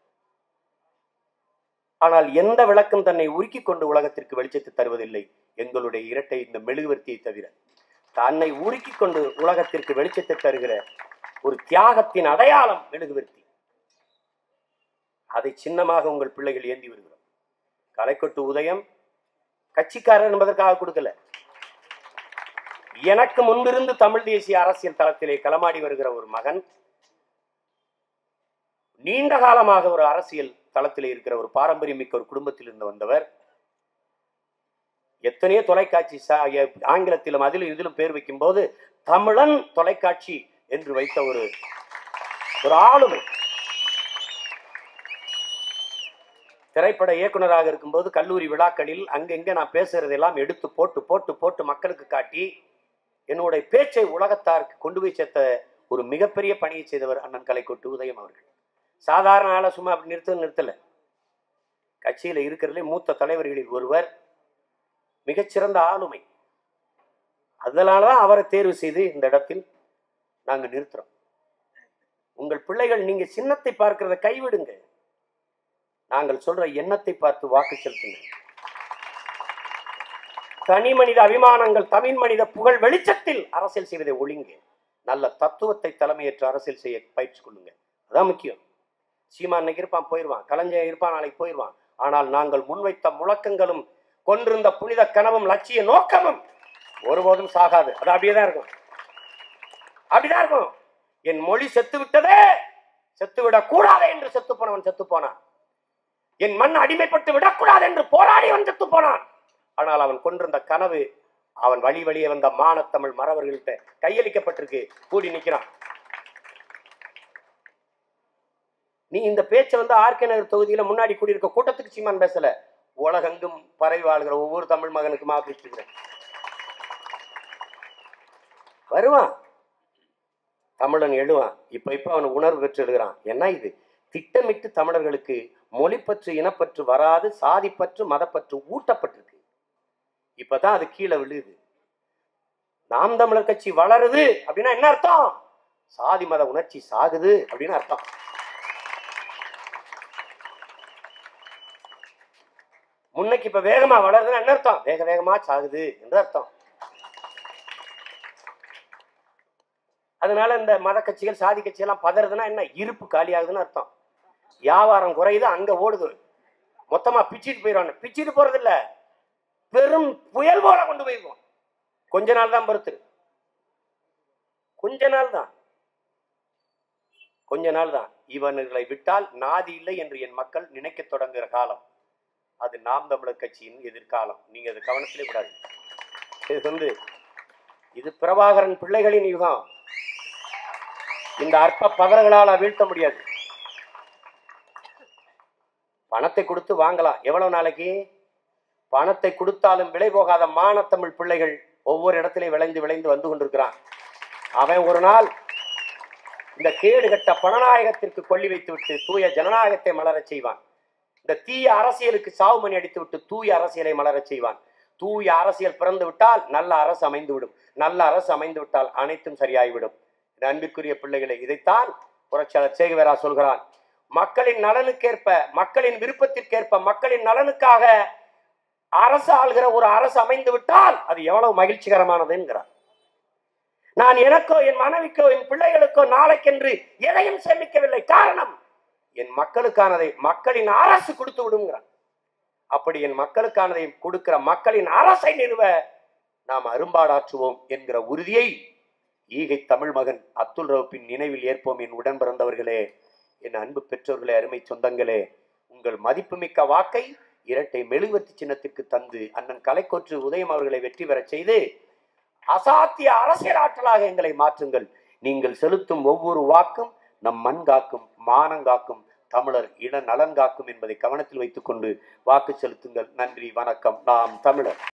ஆனால் எந்த விளக்கும் தன்னை உருக்கி கொண்டு உலகத்திற்கு வெளிச்சத்தை தருவதில்லை எங்களுடைய இரட்டை இந்த மெழுகுவர்த்தியை தவிர தன்னை உருக்கி கொண்டு உலகத்திற்கு வெளிச்சத்தை தருகிற ஒரு தியாகத்தின் அடையாளம் மெழுகுவர்த்தி அதை சின்னமாக உங்கள் பிள்ளைகள் ஏந்தி வருகிறோம் கலைக்கொட்டு உதயம் கட்சிக்காரர் என்பதற்காக கொடுக்கல எனக்கு முன்பிருந்து தமிழ் தேசிய அரசியல் தளத்திலே களமாடி வருகிற ஒரு மகன் நீண்ட காலமாக ஒரு அரசியல் தளத்திலே இருக்கிற ஒரு பாரம்பரியமிக்க ஒரு குடும்பத்தில் இருந்து வந்தவர் எத்தனையோ தொலைக்காட்சி சா- எ- ஆங்கிலத்திலும் அதிலும் இதிலும் பேர் வைக்கும் போது தமிழன் தொலைக்காட்சி என்று வைத்த ஒரு ஒரு ஆளுமை திரைப்பட இயக்குனராக இருக்கும்போது கல்லூரி விழாக்களில் அங்கங்க நான் பேசுறதெல்லாம் எடுத்து போட்டு போட்டு போட்டு மக்களுக்கு காட்டி என்னுடைய பேச்சை உலகத்தாருக்கு கொண்டு போய் சேர்த்த ஒரு மிகப்பெரிய பணியை செய்தவர் அண்ணன் கலைக்கொட்டு உதயம் அவர்கள் சாதாரண ஆளை சும்மா அப்படி நிறுத்த நிறுத்தல கட்சியில இருக்கிறதுலே மூத்த தலைவர்களில் ஒருவர் மிகச்சிறந்த ஆளுமை அதனாலதான் அவரை தேர்வு செய்து இந்த இடத்தில் நாங்க நிறுத்துறோம் உங்கள் பிள்ளைகள் நீங்க சின்னத்தை பார்க்கிறத கைவிடுங்க நாங்கள் சொல்ற எண்ணத்தை பார்த்து வாக்கு செலுத்துங்க தனி மனித அபிமானங்கள் தமிழ் மனித புகழ் வெளிச்சத்தில் அரசியல் செய்வதை ஒழிங்க நல்ல தத்துவத்தை தலைமையேற்று அரசியல் செய்ய பயிற்சி கொள்ளுங்க அதான் முக்கியம் சீமா இன்னைக்கு இருப்பான் போயிடுவான் கலைஞர் இருப்பான் நாளைக்கு போயிடுவான் ஆனால் நாங்கள் முன்வைத்த முழக்கங்களும் கொண்டிருந்த புனித கனவும் லட்சிய நோக்கமும் ஒருபோதும் சாகாது அது அப்படியே தான் இருக்கும் அப்படிதான் இருக்கும் என் மொழி செத்து விட்டதே செத்து விடக்கூடாது என்று செத்து போனவன் செத்து போனான் என் மண் அடிமைப்பட்டு விடக்கூடாது என்று போராடியவன் செத்து போனான் ஆனால் அவன் கொண்டிருந்த கனவு அவன் வழி வழியே வந்த மானத்தமிழ் மறவர்கள்ட்ட கையளிக்கப்பட்டிருக்கு கூடி நிக்கிறான் நீ இந்த பேச்சை வந்து ஆர்கே நகர் தொகுதியில முன்னாடி கூடியிருக்க கூட்டத்துக்கு சீமான் பேசல உலகெங்கும் பரவி வாழ்கிற ஒவ்வொரு தமிழ் மகனுக்குமா பேசிக்கிறேன் வருவான் தமிழன் எழுவான் இப்ப இப்ப அவன் உணர்வு பெற்று எழுகிறான் என்ன இது திட்டமிட்டு தமிழர்களுக்கு மொழிப்பற்று இனப்பற்று வராது சாதிப்பற்று மதப்பற்று ஊட்டப்பட்டிருக்கு இப்பதான் அது கீழே விழுது நாம் தமிழர் கட்சி வளருது அப்படின்னா என்ன அர்த்தம் சாதி மத உணர்ச்சி சாகுது அப்படின்னு அர்த்தம் முன்னைக்கு இப்ப வேகமா வளருதுன்னா என்ன அர்த்தம் வேக வேகமா சாகுது என்று அர்த்தம் அதனால இந்த மத கட்சிகள் சாதி கட்சியெல்லாம் பதறதுன்னா என்ன இருப்பு காலியாகுதுன்னு அர்த்தம் வியாபாரம் குறையுது அங்க ஓடுது மொத்தமா பிச்சிட்டு போயிடுவாங்க பிச்சிட்டு போறது இல்ல பெரும் புயல் போல கொண்டு போயிருவோம் கொஞ்ச நாள் தான் பொறுத்து கொஞ்ச நாள் தான் கொஞ்ச நாள் தான் இவர்களை விட்டால் நாதி இல்லை என்று என் மக்கள் நினைக்க தொடங்குகிற காலம் அது நாம் தமிழர் கட்சியின் எதிர்காலம் நீங்க அது கவனத்திலே கூடாது இது வந்து இது பிரபாகரன் பிள்ளைகளின் யுகம் இந்த அற்ப பதர்களால் வீழ்த்த முடியாது பணத்தை கொடுத்து வாங்கலாம் எவ்வளவு நாளைக்கு பணத்தை கொடுத்தாலும் விலை போகாத மானத்தமிழ் பிள்ளைகள் ஒவ்வொரு இடத்திலையும் விளைந்து விளைந்து வந்து கொண்டிருக்கிறான் அவன் ஒரு நாள் இந்த கேடு கட்ட பணநாயகத்திற்கு கொல்லி வைத்து விட்டு தூய ஜனநாயகத்தை மலரச் செய்வான் இந்த தீய அரசியலுக்கு சாவுமணி அடித்து விட்டு தூய அரசியலை மலரச் செய்வான் தூய அரசியல் பிறந்து விட்டால் நல்ல அரசு அமைந்து விடும் நல்ல அரசு அமைந்து விட்டால் அனைத்தும் சரியாகிவிடும் என் அன்பிற்குரிய பிள்ளைகளை இதைத்தான் புரட்சியாளர் சேகுவேரா சொல்கிறான் மக்களின் நலனுக்கேற்ப மக்களின் விருப்பத்திற்கேற்ப மக்களின் நலனுக்காக அரசு ஆள்கிற ஒரு அரசு அமைந்து விட்டால் அது எவ்வளவு மகிழ்ச்சிகரமானது என்கிறார் நான் எனக்கோ என் மனைவிக்கோ என் பிள்ளைகளுக்கோ நாளைக்கென்று எதையும் சேமிக்கவில்லை காரணம் என் மக்களுக்கானதை மக்களின் அரசு கொடுத்து விடுங்கிறார் அப்படி என் மக்களுக்கானதை கொடுக்கிற மக்களின் அரசை நிறுவ நாம் அரும்பாடாற்றுவோம் என்கிற உறுதியை ஈகை தமிழ் மகன் அப்துல் ரவுப்பின் நினைவில் ஏற்போம் என் உடன் பிறந்தவர்களே என் அன்பு பெற்றோர்களே அருமை சொந்தங்களே உங்கள் மதிப்புமிக்க வாக்கை இரட்டை மெழுகுவர்த்தி சின்னத்திற்கு தந்து அண்ணன் கலைக்கோற்று உதயம் அவர்களை வெற்றி பெறச் செய்து அசாத்திய அரசியல் ஆற்றலாக எங்களை மாற்றுங்கள் நீங்கள் செலுத்தும் ஒவ்வொரு வாக்கும் நம் மண் காக்கும் மானம் காக்கும் தமிழர் இன நலன் காக்கும் என்பதை கவனத்தில் வைத்துக்கொண்டு வாக்கு செலுத்துங்கள் நன்றி வணக்கம் நாம் தமிழர்